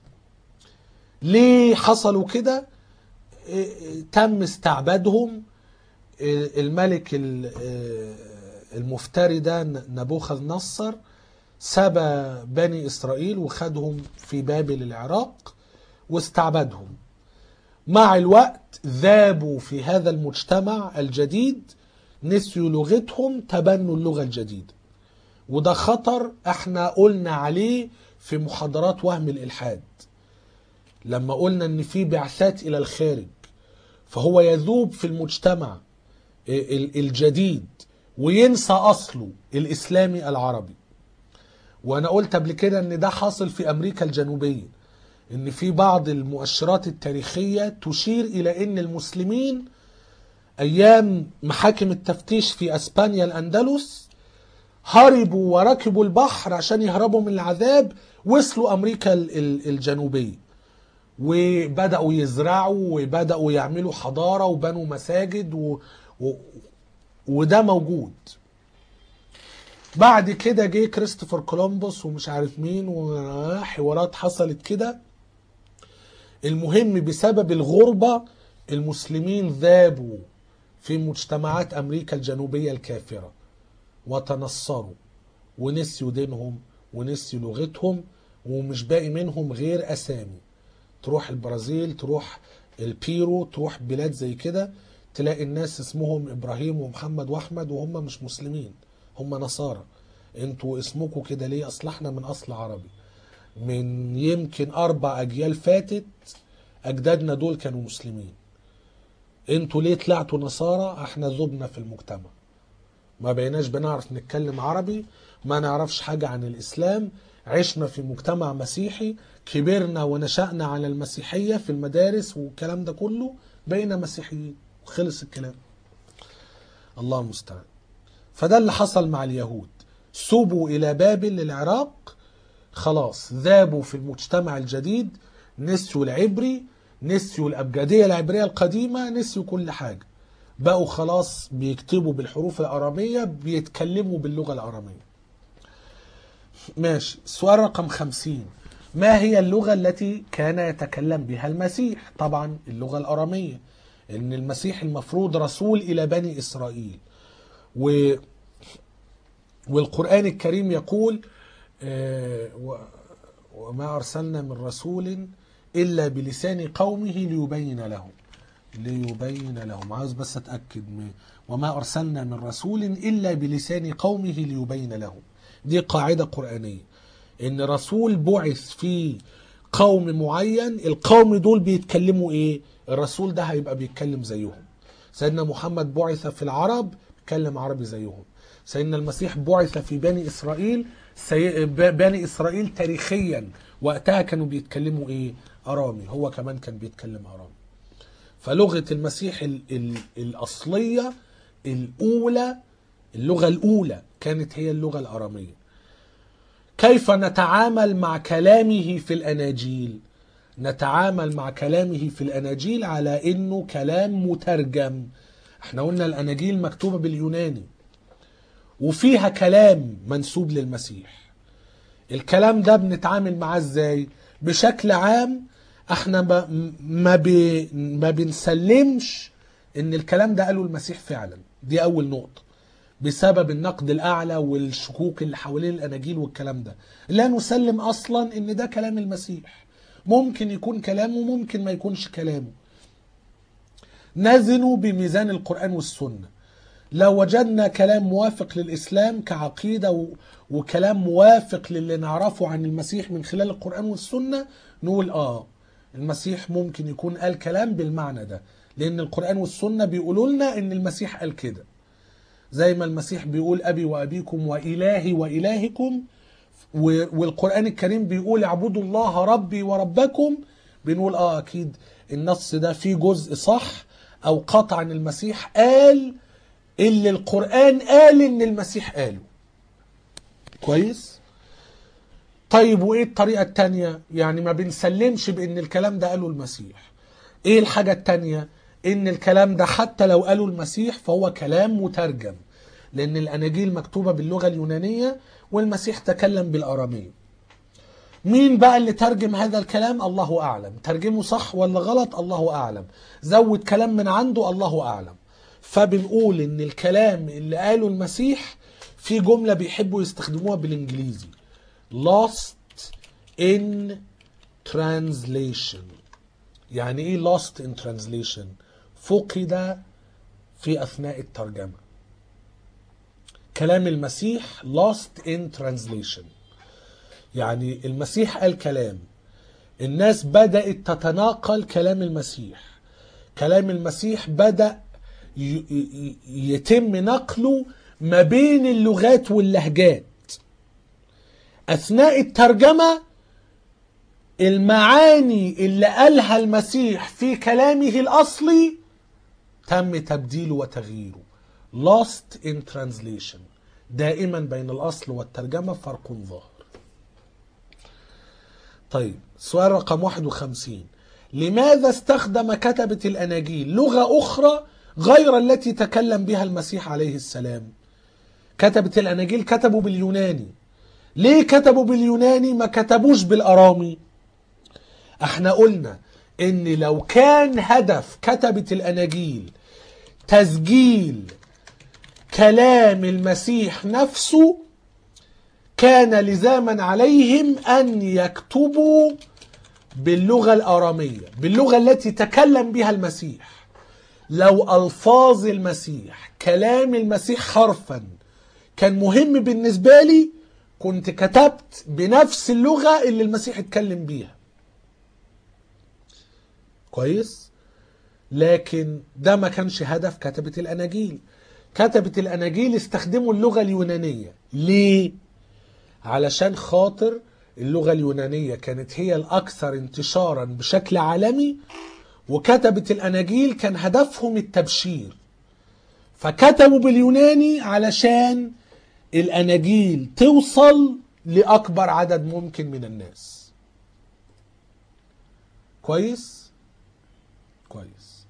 Speaker 1: ليه حصلوا كده إيه، تم استعبادهم إيه، الملك ال- إيه، المفتري ده نبوخذ نصر سبى بني إسرائيل وخدهم في بابل العراق واستعبدهم مع الوقت ذابوا في هذا المجتمع الجديد نسيوا لغتهم تبنوا اللغة الجديدة وده خطر احنا قلنا عليه في محاضرات وهم الإلحاد لما قلنا ان في بعثات الى الخارج فهو يذوب في المجتمع ال- الجديد وينسى اصله الاسلامي العربي وانا قلت قبل كده ان ده حاصل في امريكا الجنوبيه ان في بعض المؤشرات التاريخيه تشير الى ان المسلمين ايام محاكم التفتيش في اسبانيا الاندلس هربوا وركبوا البحر عشان يهربوا من العذاب وصلوا امريكا ال- ال- الجنوبيه وبداوا يزرعوا وبداوا يعملوا حضاره وبنوا مساجد و... و... وده موجود بعد كده جه كريستوفر كولومبوس ومش عارف مين وحوارات حصلت كده المهم بسبب الغربة المسلمين ذابوا في مجتمعات أمريكا الجنوبية الكافرة وتنصروا ونسيوا دينهم ونسيوا لغتهم ومش باقي منهم غير أسامي تروح البرازيل تروح البيرو تروح بلاد زي كده تلاقي الناس اسمهم ابراهيم ومحمد واحمد وهم مش مسلمين هم نصارى انتوا اسمكم كده ليه اصل احنا من اصل عربي من يمكن اربع اجيال فاتت اجدادنا دول كانوا مسلمين انتوا ليه طلعتوا نصارى احنا ذبنا في المجتمع ما بقيناش بنعرف نتكلم عربي ما نعرفش حاجة عن الإسلام عشنا في مجتمع مسيحي كبرنا ونشأنا على المسيحية في المدارس والكلام ده كله بقينا مسيحيين وخلص الكلام الله المستعان فده اللي حصل مع اليهود سبوا إلى بابل العراق خلاص ذابوا في المجتمع الجديد نسيوا العبري نسيوا الأبجدية العبرية القديمة نسيوا كل حاجة بقوا خلاص بيكتبوا بالحروف الأرامية بيتكلموا باللغة الأرامية ماشي سؤال رقم خمسين ما هي اللغة التي كان يتكلم بها المسيح طبعا اللغة الأرامية إن المسيح المفروض رسول إلى بني إسرائيل و والقرآن الكريم يقول آه، و- وما أرسلنا من رسول إلا بلسان قومه ليبين لهم ليبين لهم عاوز بس أتأكد من وما أرسلنا من رسول إلا بلسان قومه ليبين لهم دي قاعدة قرآنية إن رسول بعث في قوم معين القوم دول بيتكلموا إيه الرسول ده هيبقى بيتكلم زيهم سيدنا محمد بعث في العرب بيتكلم عربي زيهم سيدنا المسيح بعث في بني إسرائيل سي... ب- بني إسرائيل تاريخيا وقتها كانوا بيتكلموا إيه أرامي هو كمان كان بيتكلم أرامي فلغة المسيح ال ال الأصلية الأولى اللغة الأولى كانت هي اللغة الأرامية كيف نتعامل مع كلامه في الأناجيل نتعامل مع كلامه في الأناجيل على إنه كلام مترجم احنا قلنا الأناجيل مكتوبة باليوناني وفيها كلام منسوب للمسيح الكلام ده بنتعامل معاه ازاي بشكل عام احنا ما ما, بي ما بنسلمش ان الكلام ده قاله المسيح فعلا دي اول نقطة بسبب النقد الاعلى والشكوك اللي حوالين الاناجيل والكلام ده لا نسلم اصلا ان ده كلام المسيح ممكن يكون كلامه ممكن ما يكونش كلامه نزنوا بميزان القرآن والسنة لو وجدنا كلام موافق للإسلام كعقيدة و... وكلام موافق للي نعرفه عن المسيح من خلال القرآن والسنة نقول آه المسيح ممكن يكون قال كلام بالمعنى ده لأن القرآن والسنة بيقولوا لنا إن المسيح قال كده زي ما المسيح بيقول أبي وأبيكم وإلهي وإلهكم و- والقرآن الكريم بيقول اعبدوا الله ربي وربكم بنقول اه اكيد النص ده فيه جزء صح او قطعا المسيح قال اللي القرآن قال ان المسيح قاله كويس طيب وايه الطريقة التانية يعني ما بنسلمش بان الكلام ده قاله المسيح ايه الحاجة التانية ان الكلام ده حتى لو قاله المسيح فهو كلام مترجم لان الاناجيل مكتوبة باللغة اليونانية والمسيح تكلم بالارامية مين بقى اللي ترجم هذا الكلام الله اعلم ترجمه صح ولا غلط الله اعلم زود كلام من عنده الله اعلم فبنقول ان الكلام اللي قاله المسيح في جملة بيحبوا يستخدموها بالانجليزي lost in translation يعني ايه lost in translation فقد في اثناء الترجمة كلام المسيح lost in translation يعني المسيح قال كلام الناس بدأت تتناقل كلام المسيح كلام المسيح بدأ ي- ي- يتم نقله ما بين اللغات واللهجات أثناء الترجمة المعاني اللي قالها المسيح في كلامه الأصلي تم تبديله وتغييره lost in translation دائما بين الأصل والترجمة فرق ظاهر طيب سؤال رقم 51 لماذا استخدم كتبة الأناجيل لغة أخرى غير التي تكلم بها المسيح عليه السلام كتبة الأناجيل كتبوا باليوناني ليه كتبوا باليوناني ما كتبوش بالأرامي احنا قلنا ان لو كان هدف كتبة الأناجيل تسجيل كلام المسيح نفسه كان لزاما عليهم ان يكتبوا باللغه الاراميه باللغه التي تكلم بها المسيح لو الفاظ المسيح كلام المسيح حرفا كان مهم بالنسبه لي كنت كتبت بنفس اللغه اللي المسيح اتكلم بيها كويس لكن ده ما كانش هدف كتبة الأناجيل كتبة الأناجيل استخدموا اللغة اليونانية ليه؟ علشان خاطر اللغة اليونانية كانت هي الأكثر انتشارا بشكل عالمي وكتبة الأناجيل كان هدفهم التبشير فكتبوا باليوناني علشان الأناجيل توصل لأكبر عدد ممكن من الناس كويس؟ كويس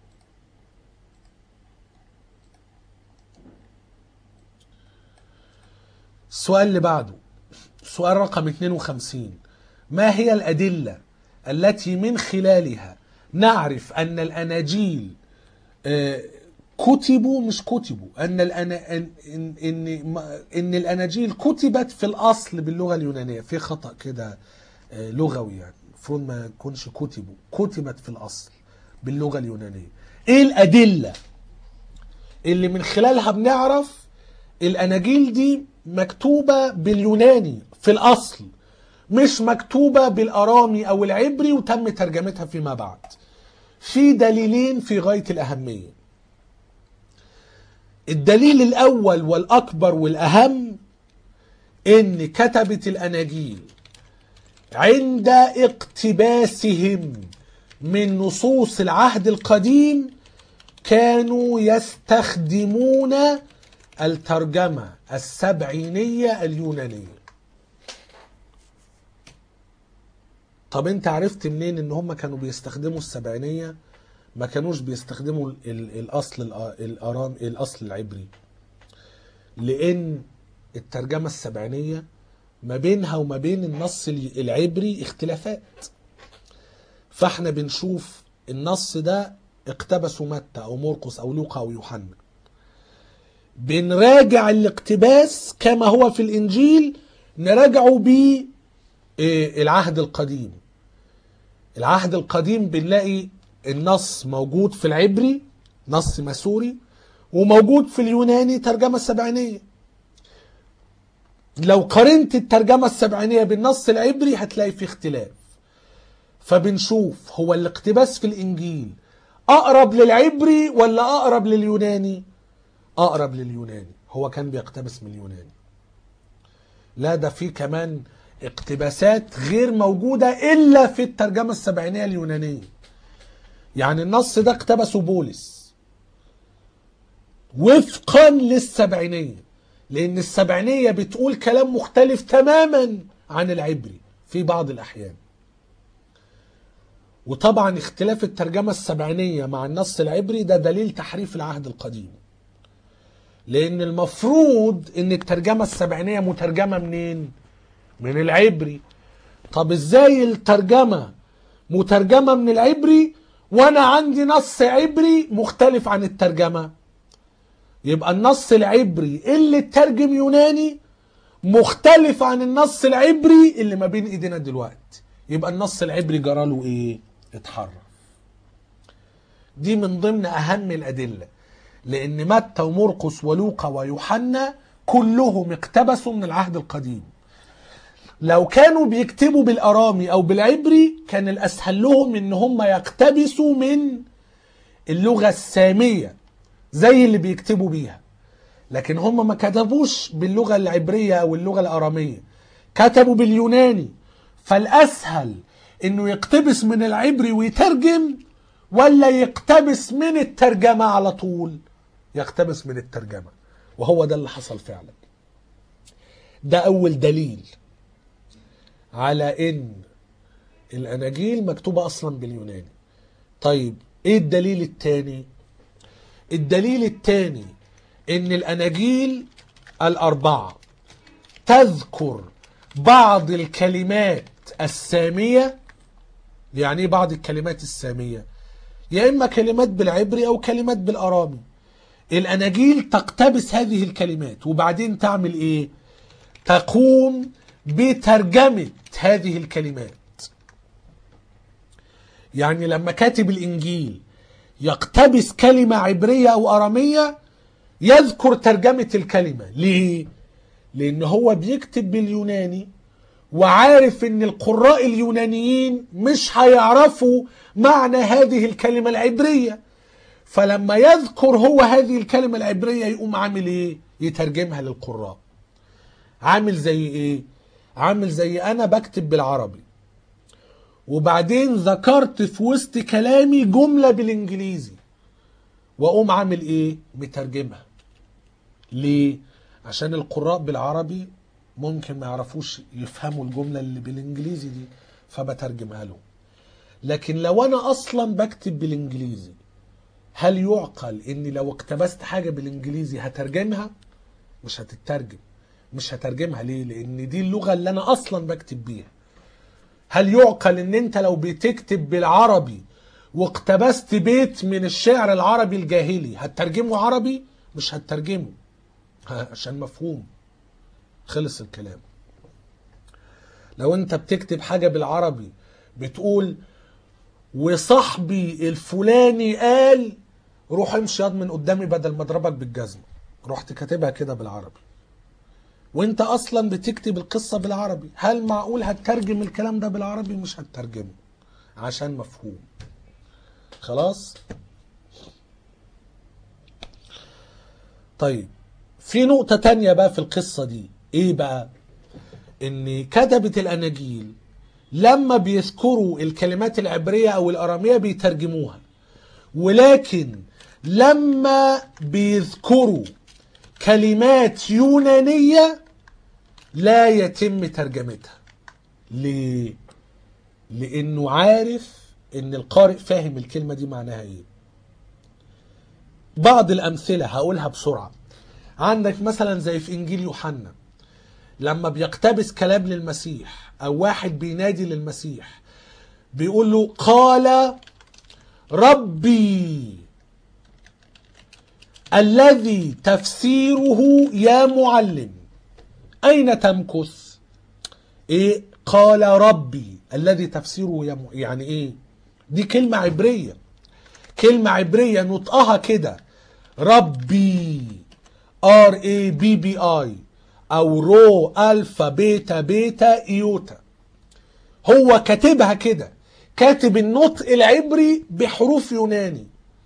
Speaker 1: السؤال اللي بعده سؤال رقم 52 ما هي الأدلة التي من خلالها نعرف أن الأناجيل آه، كتبوا مش كتبوا أن الأنا إن إن إن, ما- إن الأناجيل كتبت في الأصل باللغة اليونانية في خطأ كده آه، لغوي يعني المفروض ما يكونش كتبوا كتبت في الأصل باللغة اليونانية إيه الأدلة اللي من خلالها بنعرف الأناجيل دي مكتوبة باليوناني في الأصل مش مكتوبة بالأرامي أو العبري وتم ترجمتها فيما بعد في دليلين في غاية الأهمية الدليل الأول والأكبر والأهم إن كتبة الأناجيل عند اقتباسهم من نصوص العهد القديم كانوا يستخدمون الترجمة السبعينية اليونانية طب انت عرفت منين ان هم كانوا بيستخدموا السبعينية ما كانوش بيستخدموا ال- ال- الاصل الأ- الارام الاصل العبري لان الترجمة السبعينية ما بينها وما بين النص ال- العبري اختلافات فاحنا بنشوف النص ده اقتبسه متى او مرقس او لوقا او يوحنا بنراجع الاقتباس كما هو في الانجيل نراجعه بالعهد القديم العهد القديم بنلاقي النص موجود في العبري نص مسوري وموجود في اليوناني ترجمة السبعينية لو قارنت الترجمة السبعينية بالنص العبري هتلاقي فيه اختلاف فبنشوف هو الاقتباس في الانجيل اقرب للعبري ولا اقرب لليوناني اقرب لليوناني هو كان بيقتبس من اليوناني لا ده في كمان اقتباسات غير موجودة إلا في الترجمة السبعينية اليونانية يعني النص ده اقتبسه بولس وفقا للسبعينية لأن السبعينية بتقول كلام مختلف تماما عن العبري في بعض الأحيان وطبعا اختلاف الترجمة السبعينية مع النص العبري ده دليل تحريف العهد القديم لأن المفروض إن الترجمة السبعينية مترجمة منين؟ من العبري طب ازاي الترجمة مترجمة من العبري وانا عندي نص عبري مختلف عن الترجمة يبقى النص العبري اللي اترجم يوناني مختلف عن النص العبري اللي ما بين ايدينا دلوقتي يبقى النص العبري جراله ايه اتحرف دي من ضمن اهم الادله لان متى ومرقس ولوقا ويوحنا كلهم اقتبسوا من العهد القديم لو كانوا بيكتبوا بالارامي او بالعبري كان الاسهل لهم ان هم يقتبسوا من اللغه الساميه زي اللي بيكتبوا بيها لكن هم ما كتبوش باللغه العبريه او اللغه الاراميه كتبوا باليوناني فالاسهل انه يقتبس من العبري ويترجم ولا يقتبس من الترجمه على طول يقتبس من الترجمه وهو ده اللي حصل فعلا ده اول دليل على ان الاناجيل مكتوبه اصلا باليوناني طيب ايه الدليل الثاني الدليل الثاني ان الاناجيل الاربعه تذكر بعض الكلمات الساميه يعني ايه بعض الكلمات الساميه يا اما كلمات بالعبري او كلمات بالارامي الاناجيل تقتبس هذه الكلمات وبعدين تعمل ايه تقوم بترجمه هذه الكلمات يعني لما كاتب الانجيل يقتبس كلمه عبريه او اراميه يذكر ترجمه الكلمه ليه لان هو بيكتب باليوناني وعارف ان القراء اليونانيين مش هيعرفوا معنى هذه الكلمه العبريه فلما يذكر هو هذه الكلمه العبريه يقوم عامل ايه يترجمها للقراء عامل زي ايه عامل زي انا بكتب بالعربي وبعدين ذكرت في وسط كلامي جمله بالانجليزي واقوم عامل ايه مترجمها ليه عشان القراء بالعربي ممكن ما يعرفوش يفهموا الجمله اللي بالانجليزي دي فبترجمها لهم لكن لو انا اصلا بكتب بالانجليزي هل يعقل اني لو اقتبست حاجه بالانجليزي هترجمها مش هتترجم مش هترجمها ليه لان دي اللغه اللي انا اصلا بكتب بيها هل يعقل ان انت لو بتكتب بالعربي واقتبست بيت من الشعر العربي الجاهلي هتترجمه عربي مش هتترجمه عشان مفهوم خلص الكلام لو انت بتكتب حاجه بالعربي بتقول وصاحبي الفلاني قال روح امشي ياض من قدامي بدل ما اضربك بالجزمه رحت كاتبها كده بالعربي وانت اصلا بتكتب القصه بالعربي هل معقول هتترجم الكلام ده بالعربي مش هتترجمه عشان مفهوم خلاص طيب في نقطة تانية بقى في القصة دي ايه بقى ان كتبة الاناجيل لما بيذكروا الكلمات العبرية او الارامية بيترجموها ولكن لما بيذكروا كلمات يونانية لا يتم ترجمتها ليه لانه عارف ان القارئ فاهم الكلمة دي معناها ايه بعض الامثلة هقولها بسرعة عندك مثلا زي في انجيل يوحنا لما بيقتبس كلام للمسيح او واحد بينادي للمسيح بيقول له قال ربي الذي تفسيره يا معلم اين تمكث ايه قال ربي الذي تفسيره يا م... يعني ايه دي كلمة عبرية كلمة عبرية نطقها كده ربي ار اي بي بي اي او رو الفا بيتا بيتا ايوتا هو كاتبها كده كاتب النطق العبري بحروف يوناني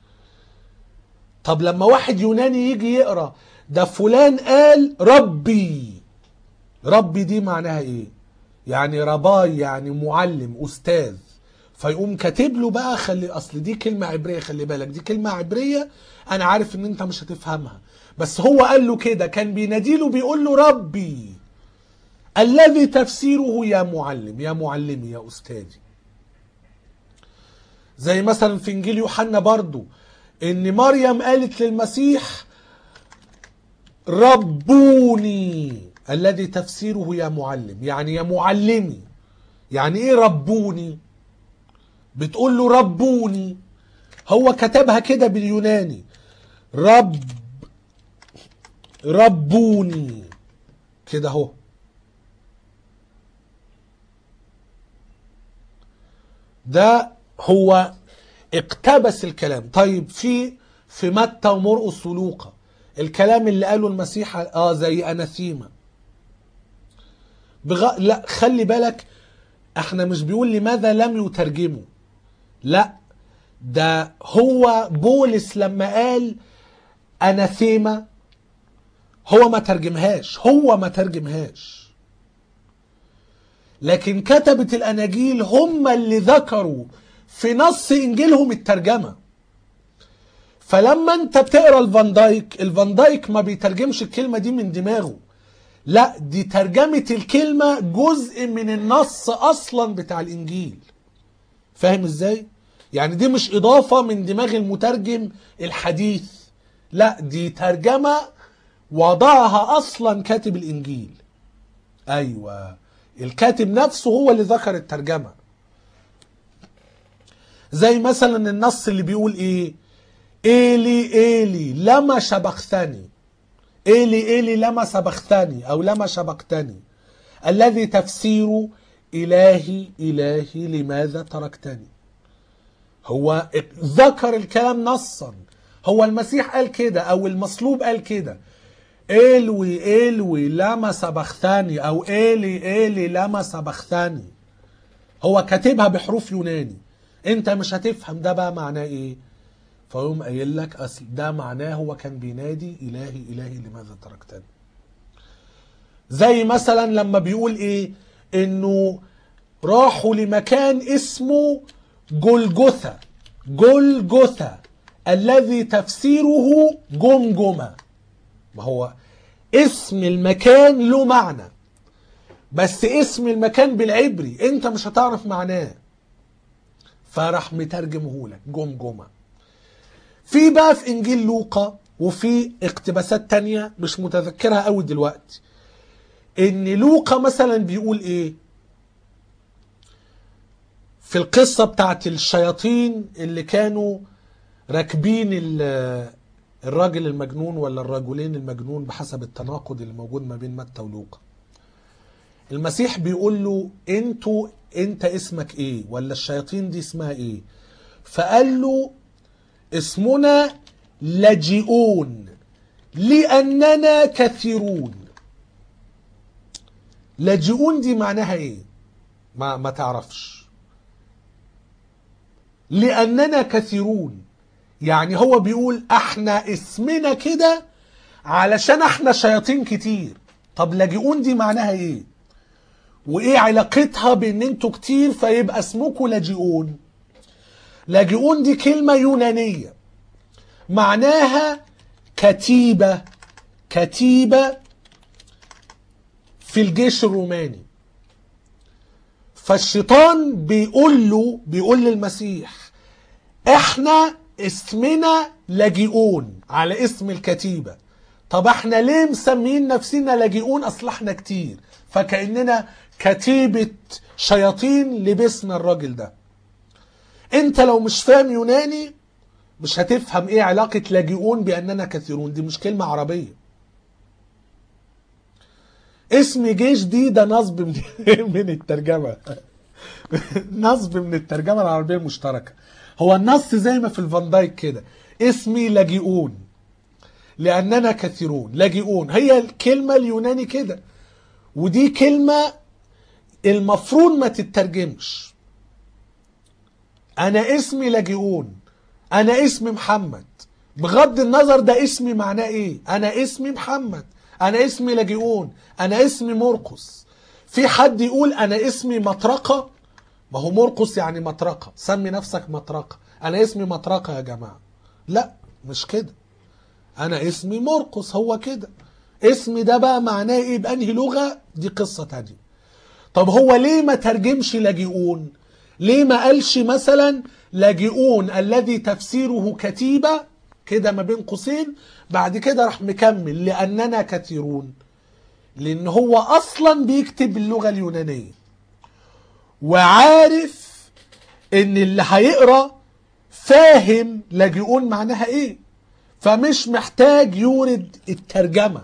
Speaker 1: طب لما واحد يوناني يجي يقرا ده فلان قال ربي ربي دي معناها ايه يعني رباي يعني معلم استاذ فيقوم كاتب له بقى خلي اصل دي كلمه عبريه خلي بالك دي كلمه عبريه انا عارف ان انت مش هتفهمها بس هو قال له كده كان بيناديله بيقول له ربي الذي تفسيره يا معلم يا معلمي يا استاذي زي مثلا في انجيل يوحنا برضو ان مريم قالت للمسيح ربوني الذي تفسيره يا معلم يعني يا معلمي يعني ايه ربوني بتقول له ربوني هو كتبها كده باليوناني رب ربوني كده اهو ده هو اقتبس الكلام طيب في في متى ومرقس ولوقا الكلام اللي قاله المسيح اه زي اناثيما بغ... لا خلي بالك احنا مش بيقول لماذا لم يترجموا لا ده هو بولس لما قال اناثيما هو ما ترجمهاش هو ما ترجمهاش لكن كتبة الاناجيل هم اللي ذكروا في نص انجيلهم الترجمه فلما انت بتقرا الفان دايك الفان دايك ما بيترجمش الكلمه دي من دماغه لا دي ترجمه الكلمه جزء من النص اصلا بتاع الانجيل فاهم ازاي يعني دي مش اضافه من دماغ المترجم الحديث لا دي ترجمه وضعها اصلا كاتب الانجيل ايوه الكاتب نفسه هو اللي ذكر الترجمه زي مثلا النص اللي بيقول ايه إيلي إيلي لما شبختني إيلي إيلي لما سبختني أو لما شبقتني الذي تفسيره إلهي إلهي لماذا تركتني هو ذكر الكلام نصا هو المسيح قال كده أو المصلوب قال كده إلوي إلوي لما سبختني أو إيلي إيلي لما سبختني هو كاتبها بحروف يوناني انت مش هتفهم ده بقى معناه ايه فيقوم قايل لك اصل ده معناه هو كان بينادي الهي الهي لماذا تركتني زي مثلا لما بيقول ايه انه راحوا لمكان اسمه جلجثة جلجثة الذي تفسيره جمجمة ما هو اسم المكان له معنى بس اسم المكان بالعبري انت مش هتعرف معناه فراح مترجمه لك جمجمه في بقى في انجيل لوقا وفي اقتباسات تانية مش متذكرها قوي دلوقتي ان لوقا مثلا بيقول ايه في القصة بتاعت الشياطين اللي كانوا راكبين الراجل المجنون ولا الرجلين المجنون بحسب التناقض اللي موجود ما بين متى ولوقا المسيح بيقول له انتوا انت اسمك ايه ولا الشياطين دي اسمها ايه فقال له اسمنا لجئون لأننا كثيرون لجئون دي معناها ايه ما, ما تعرفش لأننا كثيرون يعني هو بيقول احنا اسمنا كده علشان احنا شياطين كتير طب لاجئون دي معناها ايه وايه علاقتها بان انتوا كتير فيبقى اسمكم لاجئون لاجئون دي كلمة يونانية معناها كتيبة كتيبة في الجيش الروماني فالشيطان بيقول له بيقول للمسيح احنا اسمنا لاجئون على اسم الكتيبة طب احنا ليه مسمين نفسنا لاجئون اصل احنا كتير فكأننا كتيبة شياطين لبسنا الراجل ده انت لو مش فاهم يوناني مش هتفهم ايه علاقة لاجئون باننا كثيرون دي مش كلمة عربية اسم جيش دي ده نصب من, من الترجمة نصب من الترجمة العربية المشتركة هو النص زي ما في الفان دايك كده اسمي لاجئون لاننا كثيرون لاجئون هي الكلمة اليوناني كده ودي كلمة المفروض ما تترجمش انا اسمي لاجئون انا اسمي محمد بغض النظر ده اسمي معناه ايه انا اسمي محمد انا اسمي لاجئون انا اسمي مرقس في حد يقول انا اسمي مطرقه ما هو مرقس يعني مطرقه سمي نفسك مطرقه انا اسمي مطرقه يا جماعه لا مش كده انا اسمي مرقس هو كده اسمي ده بقى معناه ايه بانهي لغه دي قصه تانية طب هو ليه ما ترجمش لاجئون ليه ما قالش مثلا لاجئون الذي تفسيره كتيبه كده ما بين قوسين بعد كده راح مكمل لاننا كثيرون لان هو اصلا بيكتب باللغه اليونانيه وعارف ان اللي هيقرا فاهم لاجئون معناها ايه فمش محتاج يورد الترجمه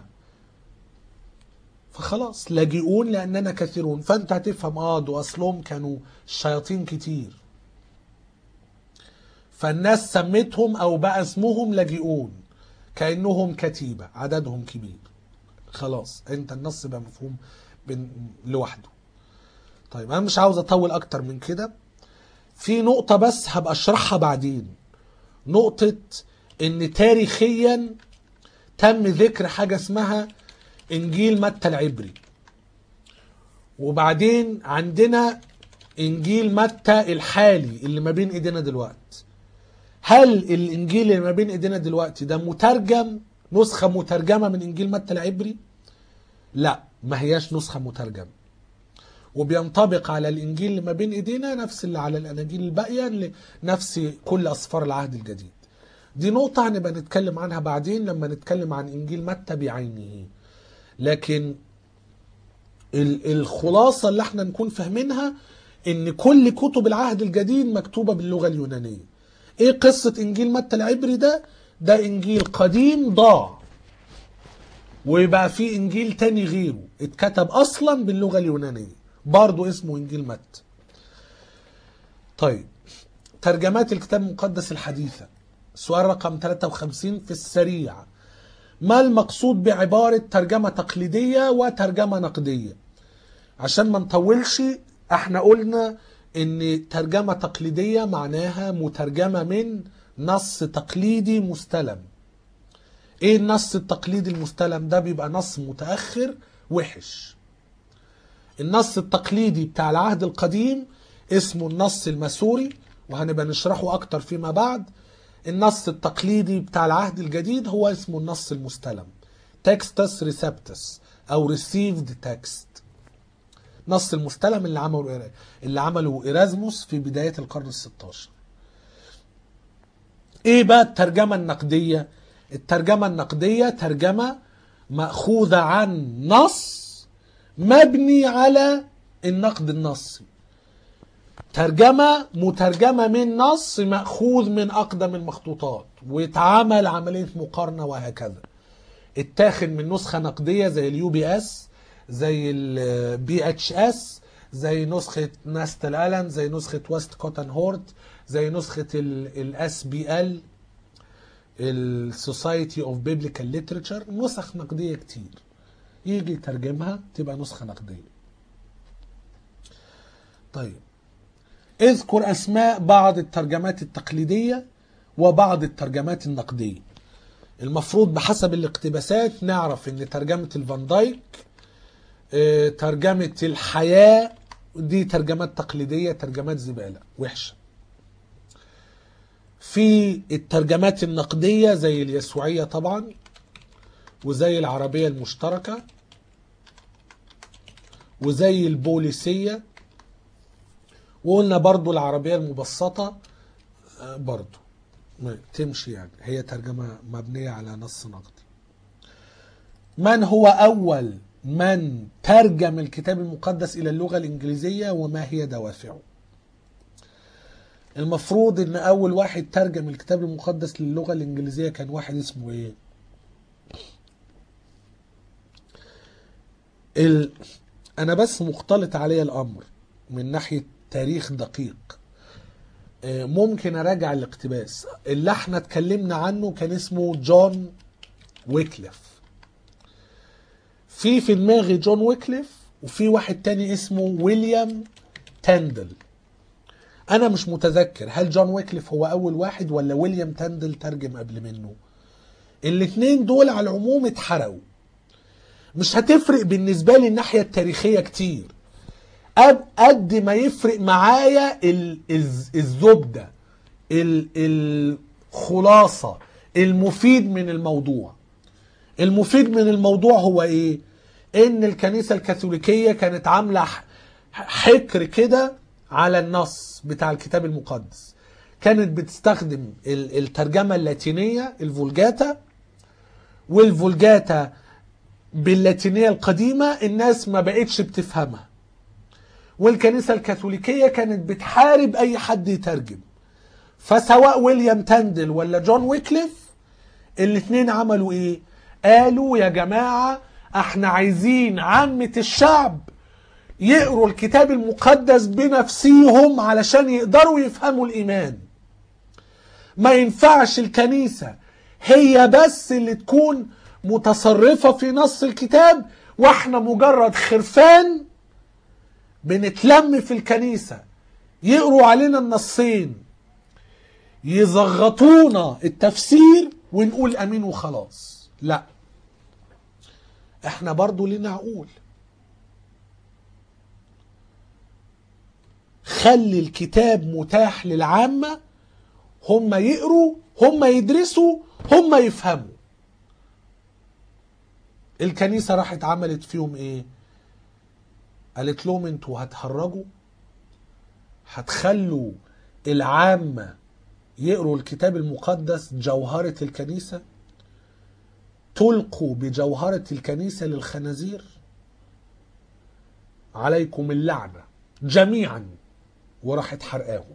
Speaker 1: فخلاص لاجئون لاننا كثيرون فانت هتفهم اه دول اصلهم كانوا شياطين كتير فالناس سمتهم او بقى اسمهم لاجئون كانهم كتيبه عددهم كبير خلاص انت النص بقى مفهوم بن- لوحده طيب انا مش عاوز اطول اكتر من كده في نقطة بس هبقى اشرحها بعدين نقطة ان تاريخيا تم ذكر حاجة اسمها انجيل متى العبري وبعدين عندنا انجيل متى الحالي اللي ما بين ايدينا دلوقتي هل الانجيل اللي ما بين ايدينا دلوقتي ده مترجم نسخة مترجمة من انجيل متى العبري لا ما هياش نسخة مترجمة وبينطبق على الانجيل اللي ما بين ايدينا نفس اللي على الاناجيل الباقيه اللي نفس كل اسفار العهد الجديد دي نقطة هنبقى نتكلم عنها بعدين لما نتكلم عن انجيل متى بعينه لكن ال- الخلاصة اللي احنا نكون فاهمينها ان كل كتب العهد الجديد مكتوبة باللغة اليونانية ايه قصة انجيل متى العبري ده ده انجيل قديم ضاع ويبقى في انجيل تاني غيره اتكتب اصلا باللغه اليونانيه برضه اسمه انجيل متى طيب ترجمات الكتاب المقدس الحديثه سؤال رقم 53 في السريع ما المقصود بعباره ترجمه تقليديه وترجمه نقديه عشان ما نطولش احنا قلنا ان ترجمه تقليديه معناها مترجمه من نص تقليدي مستلم ايه النص التقليدي المستلم ده بيبقى نص متاخر وحش النص التقليدي بتاع العهد القديم اسمه النص الماسوري وهنبقى نشرحه اكتر فيما بعد النص التقليدي بتاع العهد الجديد هو اسمه النص المستلم تكستس ريسبتس او ريسيفد تكست نص المستلم اللي عمله اللي عمله ايرازموس في بدايه القرن ال16 ايه بقى الترجمه النقديه الترجمه النقديه ترجمه ماخوذه عن نص مبني على النقد النصي ترجمة مترجمة من نص مأخوذ من أقدم المخطوطات واتعمل عملية مقارنة وهكذا اتاخد من نسخة نقدية زي اليو بي اس زي البي اتش اس زي نسخة ناستل الان زي نسخة ويست كوتن هورت زي نسخة الاس بي ال السوسايتي اوف بيبليكال ليترشر نسخ نقدية كتير يجي يترجمها تبقى نسخة نقدية طيب اذكر اسماء بعض الترجمات التقليدية وبعض الترجمات النقدية المفروض بحسب الاقتباسات نعرف ان ترجمة الفان دايك اه، ترجمة الحياة دي ترجمات تقليدية ترجمات زبالة وحشة في الترجمات النقدية زي اليسوعية طبعا وزي العربية المشتركة وزي البوليسية وقلنا برضو العربية المبسطة آه، برضو ما تمشي يعني هي ترجمة مبنية على نص نقدي من هو أول من ترجم الكتاب المقدس إلى اللغة الإنجليزية وما هي دوافعه المفروض ان اول واحد ترجم الكتاب المقدس للغه الانجليزيه كان واحد اسمه ايه ال... انا بس مختلط علي الامر من ناحيه تاريخ دقيق آه، ممكن اراجع الاقتباس اللي احنا اتكلمنا عنه كان اسمه جون ويكليف في في دماغي جون ويكليف وفي واحد تاني اسمه ويليام تاندل انا مش متذكر هل جون ويكليف هو اول واحد ولا ويليام تاندل ترجم قبل منه الاتنين دول على العموم اتحرقوا مش هتفرق بالنسبة لي الناحية التاريخية كتير قد قد ما يفرق معايا ال- الز- الزبده ال- الخلاصه المفيد من الموضوع المفيد من الموضوع هو ايه ان الكنيسه الكاثوليكيه كانت عامله ح- حكر كده على النص بتاع الكتاب المقدس كانت بتستخدم ال- الترجمه اللاتينيه الفولجاتا والفولجاتا باللاتينيه القديمه الناس ما بقتش بتفهمها والكنيسه الكاثوليكيه كانت بتحارب اي حد يترجم فسواء ويليام تاندل ولا جون ويكليف الاثنين عملوا ايه قالوا يا جماعه احنا عايزين عامه الشعب يقروا الكتاب المقدس بنفسيهم علشان يقدروا يفهموا الايمان ما ينفعش الكنيسه هي بس اللي تكون متصرفه في نص الكتاب واحنا مجرد خرفان بنتلم في الكنيسه يقروا علينا النصين يزغطونا التفسير ونقول امين وخلاص لا احنا برضو لنا عقول خلي الكتاب متاح للعامة هم يقروا هم يدرسوا هم يفهموا الكنيسة راحت عملت فيهم ايه قالت لهم انتوا هتهرجوا هتخلوا العامة يقروا الكتاب المقدس جوهرة الكنيسة تلقوا بجوهرة الكنيسة للخنازير عليكم اللعنة جميعا وراحت حرقاهم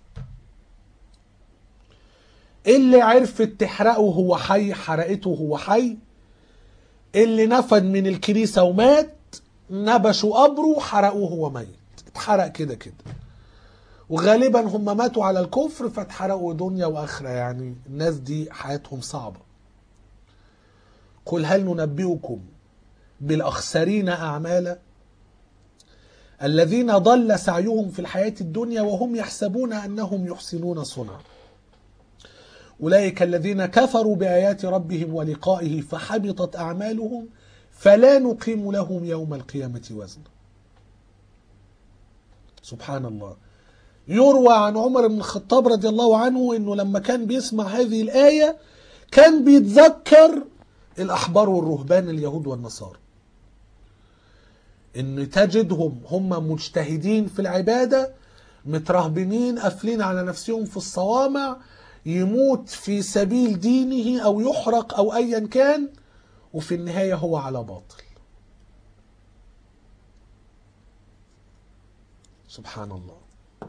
Speaker 1: اللي عرفت تحرقه هو حي حرقته هو حي اللي نفد من الكنيسة ومات نبشوا قبره حرقوه هو ميت اتحرق كده كده وغالبا هم ماتوا على الكفر فاتحرقوا دنيا واخره يعني الناس دي حياتهم صعبه قل هل ننبئكم بالاخسرين اعمالا الذين ضل سعيهم في الحياه الدنيا وهم يحسبون انهم يحسنون صنعا اولئك الذين كفروا بايات ربهم ولقائه فحبطت اعمالهم فلا نقيم لهم يوم القيامه وزنا سبحان الله يروى عن عمر بن الخطاب رضي الله عنه انه لما كان بيسمع هذه الايه كان بيتذكر الاحبار والرهبان اليهود والنصارى ان تجدهم هم مجتهدين في العباده مترهبنين قافلين على نفسهم في الصوامع يموت في سبيل دينه او يحرق او ايا كان وفي النهايه هو على باطل سبحان الله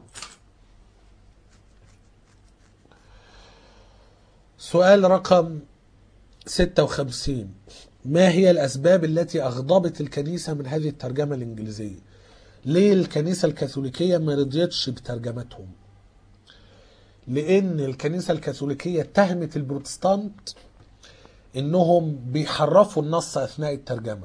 Speaker 1: سؤال رقم 56 ما هي الأسباب التي أغضبت الكنيسة من هذه الترجمة الإنجليزية؟ ليه الكنيسة الكاثوليكية ما رضيتش بترجمتهم؟ لأن الكنيسة الكاثوليكية اتهمت البروتستانت إنهم بيحرفوا النص أثناء الترجمة.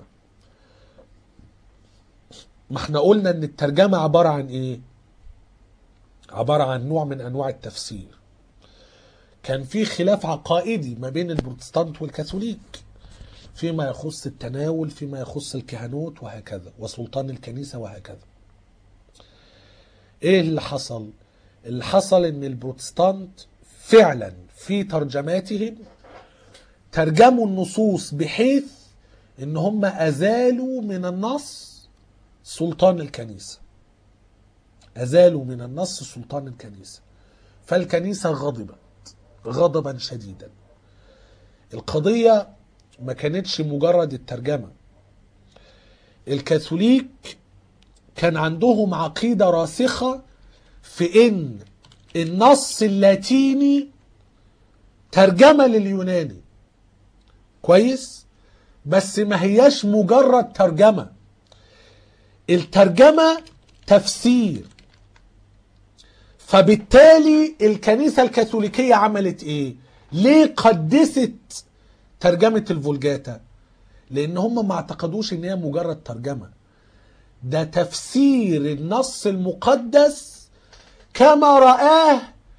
Speaker 1: ما احنا قلنا إن الترجمة عبارة عن إيه؟ عبارة عن نوع من أنواع التفسير. كان في خلاف عقائدي ما بين البروتستانت والكاثوليك فيما يخص التناول فيما يخص الكهنوت وهكذا وسلطان الكنيسة وهكذا ايه اللي حصل اللي حصل ان البروتستانت فعلا في ترجماتهم ترجموا النصوص بحيث ان هم ازالوا من النص سلطان الكنيسة ازالوا من النص سلطان الكنيسة فالكنيسة غضبت غضبا شديدا القضية ما كانتش مجرد الترجمة الكاثوليك كان عندهم عقيدة راسخة في ان النص اللاتيني ترجمة لليوناني كويس بس ما هياش مجرد ترجمة الترجمة تفسير فبالتالي الكنيسة الكاثوليكية عملت ايه ليه قدست ترجمة الفولجاتا لان هم ما اعتقدوش ان هي مجرد ترجمة ده تفسير النص المقدس كما رآه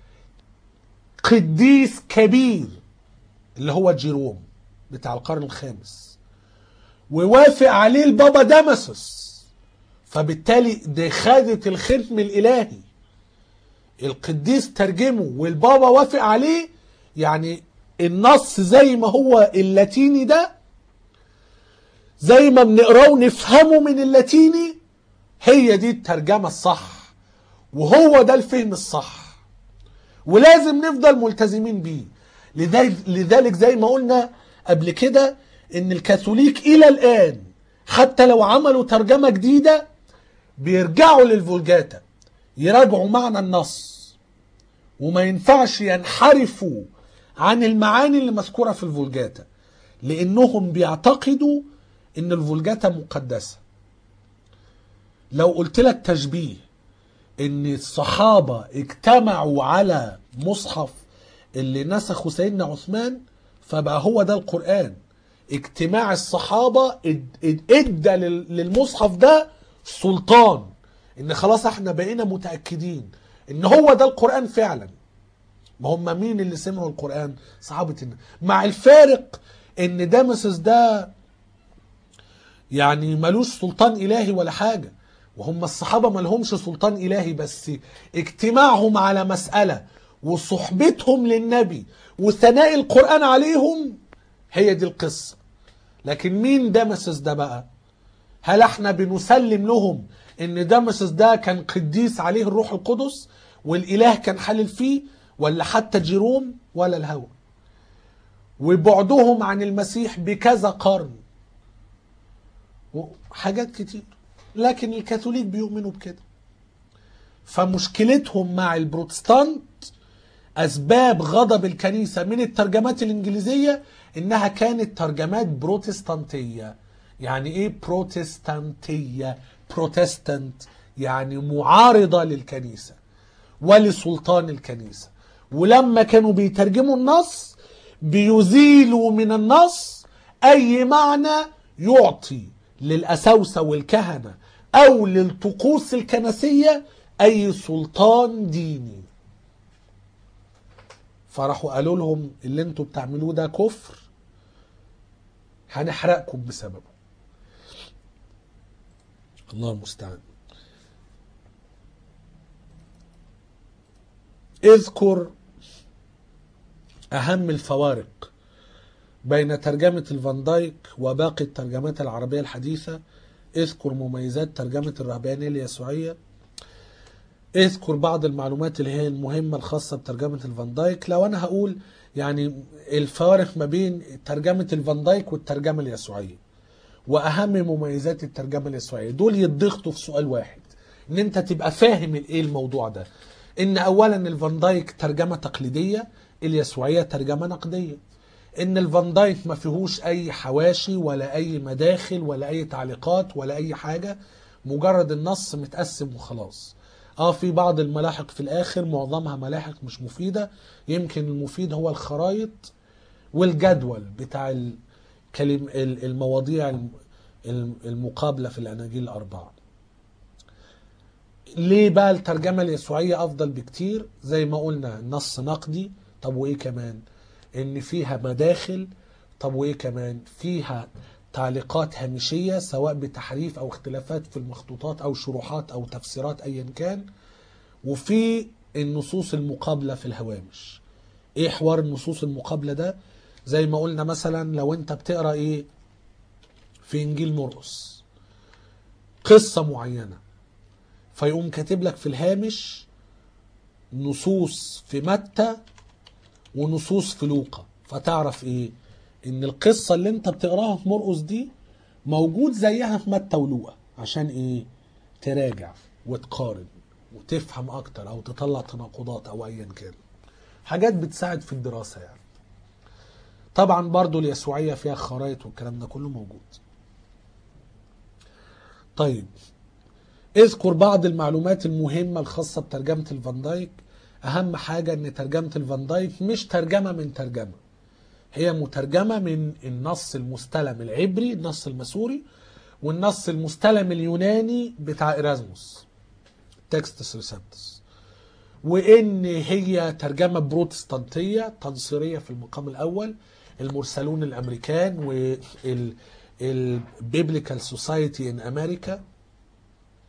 Speaker 1: قديس كبير اللي هو جيروم بتاع القرن الخامس ووافق عليه البابا دامسوس فبالتالي دي خدت الختم الالهي القديس ترجمه والبابا وافق عليه يعني النص زي ما هو اللاتيني ده زي ما بنقراه ونفهمه من اللاتيني هي دي الترجمة الصح وهو ده الفهم الصح ولازم نفضل ملتزمين بيه لذلك, لذلك زي ما قلنا قبل كده ان الكاثوليك الى الان حتى لو عملوا ترجمة جديدة بيرجعوا للفولجاتا يراجعوا معنى النص وما ينفعش ينحرفوا عن المعاني اللي مذكورة في الفولجاتا لانهم بيعتقدوا ان الفولجاتا مقدسة لو قلت لك تشبيه ان الصحابة اجتمعوا على مصحف اللي نسخه سيدنا عثمان فبقى هو ده القرآن اجتماع الصحابة اد- اد- ادى لل- للمصحف ده سلطان ان خلاص احنا بقينا متأكدين ان هو ده القرآن فعلا ما هم مين اللي سمعوا القرآن صحابة النبي مع الفارق ان دامسس ده يعني ملوش سلطان إلهي ولا حاجة وهم الصحابة ملهمش سلطان إلهي بس اجتماعهم على مسألة وصحبتهم للنبي وثناء القرآن عليهم هي دي القصة لكن مين دامسس ده بقى هل احنا بنسلم لهم ان دامسس ده كان قديس عليه الروح القدس والاله كان حلل فيه ولا حتى جيروم ولا الهوى وبعدهم عن المسيح بكذا قرن حاجات كتير لكن الكاثوليك بيؤمنوا بكده فمشكلتهم مع البروتستانت اسباب غضب الكنيسه من الترجمات الانجليزيه انها كانت ترجمات بروتستانتيه يعني ايه بروتستانتيه بروتستانت يعني معارضه للكنيسه ولسلطان الكنيسه ولما كانوا بيترجموا النص بيزيلوا من النص اي معنى يعطي للاساوسه والكهنه او للطقوس الكنسيه اي سلطان ديني فراحوا قالوا لهم اللي انتوا بتعملوه ده كفر هنحرقكم بسببه الله المستعان اذكر اهم الفوارق بين ترجمة الفان دايك وباقي الترجمات العربية الحديثة اذكر مميزات ترجمة الرهبانية اليسوعية اذكر بعض المعلومات اللي هي المهمة الخاصة بترجمة الفان دايك لو انا هقول يعني الفارق ما بين ترجمة الفان دايك والترجمة اليسوعية واهم مميزات الترجمة اليسوعية دول يتضغطوا في سؤال واحد ان انت تبقى فاهم ايه الموضوع ده ان اولا الفان دايك ترجمة تقليدية اليسوعية ترجمة نقدية ان الفان دايك ما فيهوش اي حواشي ولا اي مداخل ولا اي تعليقات ولا اي حاجة مجرد النص متقسم وخلاص اه في بعض الملاحق في الاخر معظمها ملاحق مش مفيدة يمكن المفيد هو الخرايط والجدول بتاع الكلم المواضيع المقابلة في الاناجيل الاربعة ليه بقى الترجمة اليسوعية افضل بكتير زي ما قلنا النص نقدي طب وايه كمان ان فيها مداخل طب وايه كمان فيها تعليقات هامشيه سواء بتحريف او اختلافات في المخطوطات او شروحات او تفسيرات ايا كان وفي النصوص المقابله في الهوامش ايه حوار النصوص المقابله ده زي ما قلنا مثلا لو انت بتقرا ايه في انجيل مرقس قصه معينه فيقوم كاتب لك في الهامش نصوص في متى ونصوص في لوقا فتعرف ايه ان القصه اللي انت بتقراها في مرقس دي موجود زيها في متى ولوقا عشان ايه تراجع وتقارن وتفهم اكتر او تطلع تناقضات او ايا كان حاجات بتساعد في الدراسه يعني طبعا برضو اليسوعيه فيها خرايط والكلام ده كله موجود طيب اذكر بعض المعلومات المهمه الخاصه بترجمه الفان دايك اهم حاجه ان ترجمه الفان دايك مش ترجمه من ترجمه هي مترجمه من النص المستلم العبري النص المسوري والنص المستلم اليوناني بتاع ايرازموس تكستس ريسبتس وان هي ترجمه بروتستانتيه تنصيريه في المقام الاول المرسلون الامريكان وال البيبليكال سوسايتي ان امريكا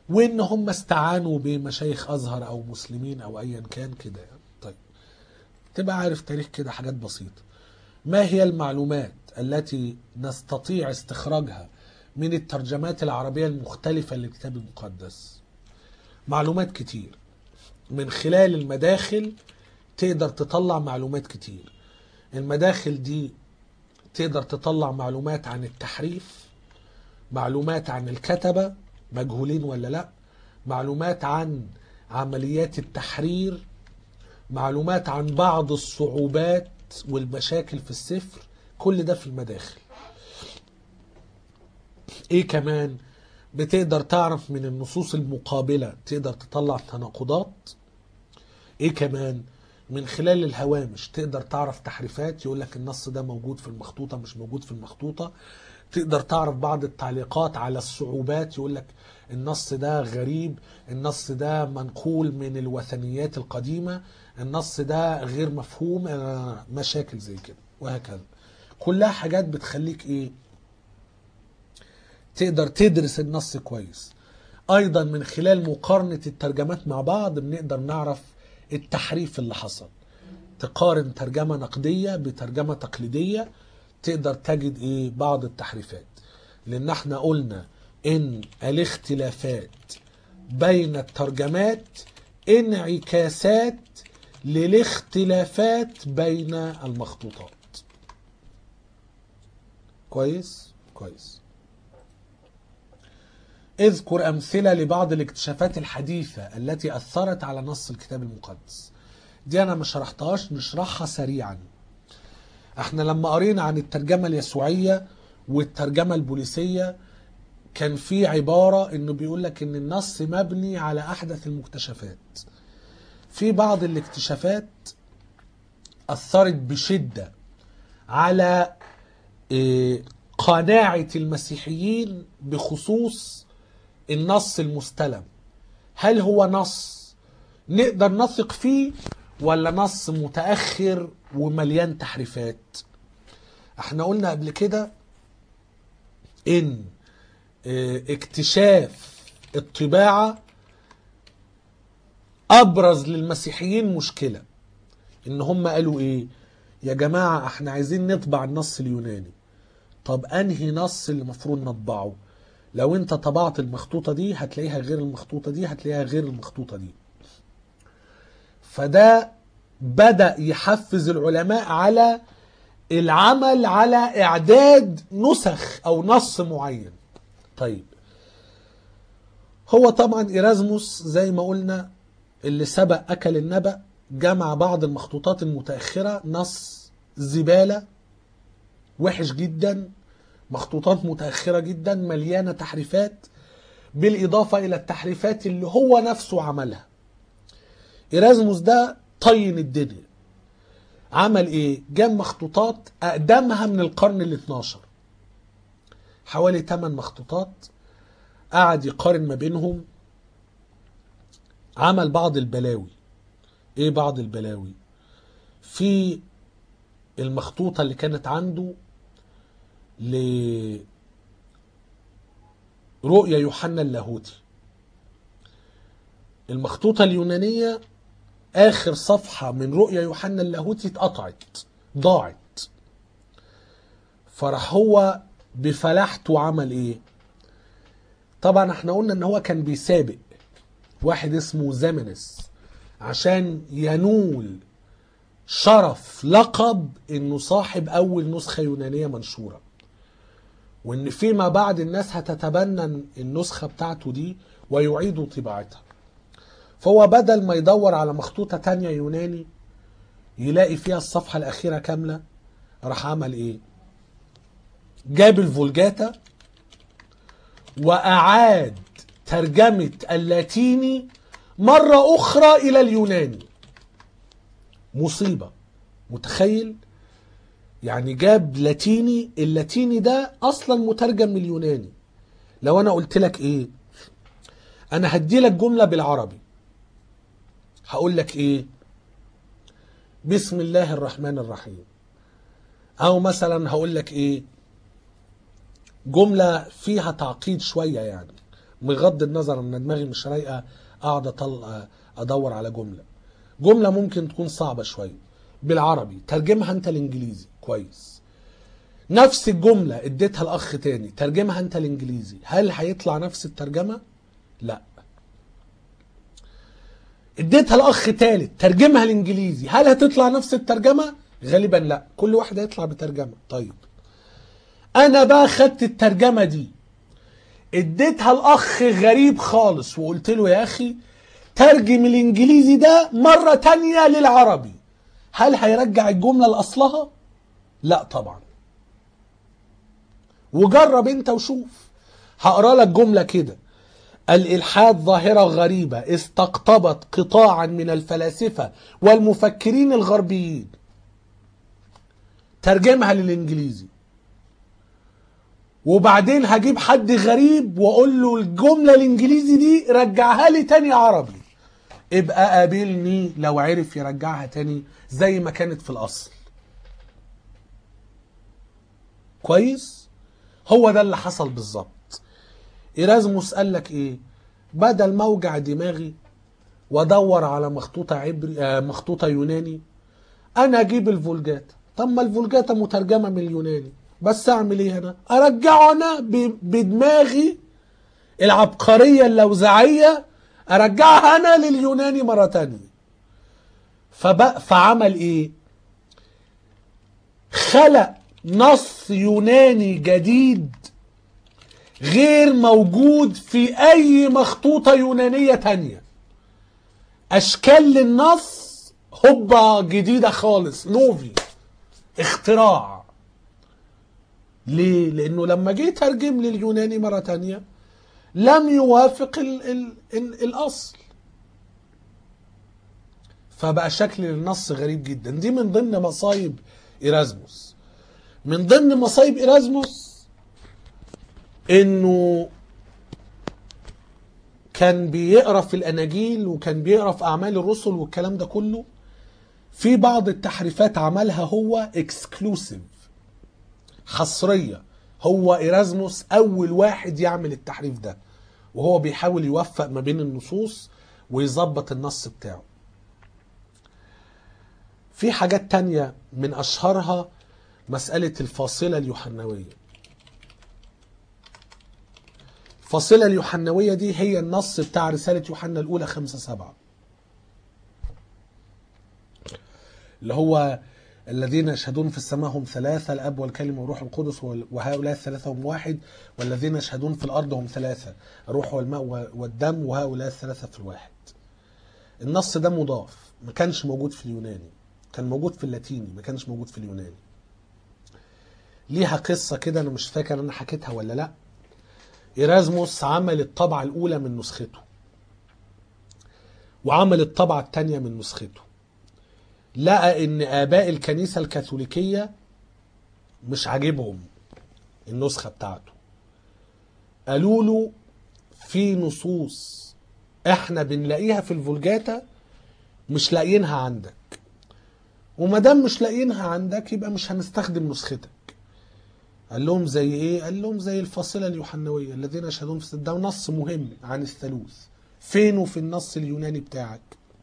Speaker 1: وان هم استعانوا بمشايخ ازهر او مسلمين او ايا كان كده يعني. طيب تبقى عارف تاريخ كده حاجات بسيطه ما هي المعلومات التي نستطيع استخراجها من الترجمات العربيه المختلفه للكتاب المقدس معلومات كتير من خلال المداخل تقدر تطلع معلومات كتير المداخل دي تقدر تطلع معلومات عن التحريف معلومات عن الكتبة مجهولين ولا لا معلومات عن عمليات التحرير معلومات عن بعض الصعوبات والمشاكل في السفر كل ده في المداخل ايه كمان بتقدر تعرف من النصوص المقابلة تقدر تطلع تناقضات ايه كمان من خلال الهوامش تقدر تعرف تحريفات يقول لك النص ده موجود في المخطوطة مش موجود في المخطوطة تقدر تعرف بعض التعليقات على الصعوبات يقول لك النص ده غريب النص ده منقول من الوثنيات القديمة النص ده غير مفهوم آه، مشاكل زي كده وهكذا كلها حاجات بتخليك ايه تقدر تدرس النص كويس ايضا من خلال مقارنة الترجمات مع بعض بنقدر نعرف التحريف اللي حصل تقارن ترجمة نقدية بترجمة تقليدية تقدر تجد ايه بعض التحريفات لان احنا قلنا ان الاختلافات بين الترجمات انعكاسات للاختلافات بين المخطوطات كويس كويس اذكر أمثلة لبعض الاكتشافات الحديثة التي أثرت على نص الكتاب المقدس دي أنا ما شرحتهاش نشرحها سريعا احنا لما قرينا عن الترجمة اليسوعية والترجمة البوليسية كان في عبارة انه بيقول لك ان النص مبني على احدث المكتشفات في بعض الاكتشافات اثرت بشدة على إيه، قناعة المسيحيين بخصوص النص المستلم هل هو نص نقدر نثق فيه ولا نص متأخر ومليان تحريفات احنا قلنا قبل كده ان اه، اكتشاف الطباعة ابرز للمسيحيين مشكلة ان هم قالوا ايه يا جماعة احنا عايزين نطبع النص اليوناني طب انهي نص اللي المفروض نطبعه لو انت طبعت المخطوطة دي هتلاقيها غير المخطوطة دي هتلاقيها غير المخطوطة دي فده بدأ يحفز العلماء على العمل على إعداد نسخ أو نص معين طيب هو طبعا إيرازموس زي ما قلنا اللي سبق أكل النبأ جمع بعض المخطوطات المتأخرة نص زبالة وحش جدا مخطوطات متأخرة جدا مليانة تحريفات بالإضافة إلى التحريفات اللي هو نفسه عملها إيرازموس ده طين الدنيا عمل ايه جاب مخطوطات اقدمها من القرن ال 12 حوالي 8 مخطوطات قعد يقارن ما بينهم عمل بعض البلاوي ايه بعض البلاوي في المخطوطة اللي كانت عنده لرؤيا يوحنا اللاهوتي المخطوطة اليونانية اخر صفحة من رؤيا يوحنا اللاهوتي اتقطعت ضاعت فراح هو بفلاحته عمل ايه طبعا احنا قلنا ان هو كان بيسابق واحد اسمه زمنس عشان ينول شرف لقب انه صاحب اول نسخة يونانية منشورة وان فيما بعد الناس هتتبنى النسخة بتاعته دي ويعيدوا طباعتها فهو بدل ما يدور على مخطوطة تانية يوناني يلاقي فيها الصفحة الأخيرة كاملة راح عمل إيه؟ جاب الفولجاتا وأعاد ترجمة اللاتيني مرة أخرى إلى اليوناني مصيبة متخيل؟ يعني جاب لاتيني اللاتيني ده أصلا مترجم من اليوناني لو أنا قلت لك إيه؟ أنا هدي لك جملة بالعربي هقول لك ايه بسم الله الرحمن الرحيم او مثلا هقول لك ايه جملة فيها تعقيد شوية يعني بغض النظر ان دماغي مش رايقه اقعد أطل... ادور على جمله جمله ممكن تكون صعبه شويه بالعربي ترجمها انت الانجليزي كويس نفس الجمله اديتها الاخ تاني ترجمها انت الانجليزي هل هيطلع نفس الترجمه لا اديتها الاخ تالت ترجمها الانجليزي هل هتطلع نفس الترجمه غالبا لا كل واحد هيطلع بترجمه طيب انا بقى خدت الترجمه دي اديتها الاخ غريب خالص وقلت له يا اخي ترجم الانجليزي ده مرة تانية للعربي هل هيرجع الجملة لاصلها لا طبعا وجرب انت وشوف هقرا لك جملة كده الإلحاد ظاهرة غريبة استقطبت قطاعا من الفلاسفة والمفكرين الغربيين ترجمها للإنجليزي وبعدين هجيب حد غريب واقول له الجمله الانجليزي دي رجعها لي تاني عربي ابقى قابلني لو عرف يرجعها تاني زي ما كانت في الاصل كويس هو ده اللي حصل بالظبط ايرازموس قال لك ايه بدل ما اوجع دماغي وادور على مخطوطه عبري آه مخطوطه يوناني انا اجيب الفولجاتا طب ما الفولجاتا مترجمه من اليوناني بس اعمل ايه انا ارجعه انا ب- بدماغي العبقريه اللوزعيه ارجعها انا لليوناني مره تانية فبقى فعمل ايه خلق نص يوناني جديد غير موجود في اي مخطوطه يونانيه تانية اشكال للنص هوبا جديده خالص نوفي اختراع ليه؟ لأنه لما جه ترجم لليوناني مرة تانية لم يوافق ال ال ال الأصل فبقى شكل النص غريب جدا دي من ضمن مصايب إيرازموس من ضمن مصايب إيرازموس إنه كان بيقرا في الأناجيل وكان بيقرا في أعمال الرسل والكلام ده كله في بعض التحريفات عملها هو اكسكلوسيف حصريه هو ايرازموس اول واحد يعمل التحريف ده وهو بيحاول يوفق ما بين النصوص ويظبط النص بتاعه في حاجات تانية من اشهرها مسألة الفاصلة اليوحنوية الفاصلة اليوحنوية دي هي النص بتاع رسالة يوحنا الأولى خمسة سبعة اللي هو الذين يشهدون في السماء هم ثلاثة الأب والكلمة والروح القدس وهؤلاء الثلاثة هم واحد والذين يشهدون في الأرض هم ثلاثة الروح والماء والدم وهؤلاء الثلاثة في الواحد النص ده مضاف ما كانش موجود في اليوناني كان موجود في اللاتيني ما كانش موجود في اليوناني ليها قصة كده أنا مش فاكر أنا حكيتها ولا لأ إيرازموس عمل الطبعة الأولى من نسخته وعمل الطبعة الثانية من نسخته لقى ان اباء الكنيسه الكاثوليكيه مش عاجبهم النسخه بتاعته قالوا له في نصوص احنا بنلاقيها في الفولجاتا مش لاقيينها عندك وما دام مش لاقيينها عندك يبقى مش هنستخدم نسختك قال لهم زي ايه قال لهم زي الفاصله اليوحنويه الذين يشهدون في ده نص مهم عن الثالوث فينه في النص اليوناني بتاعك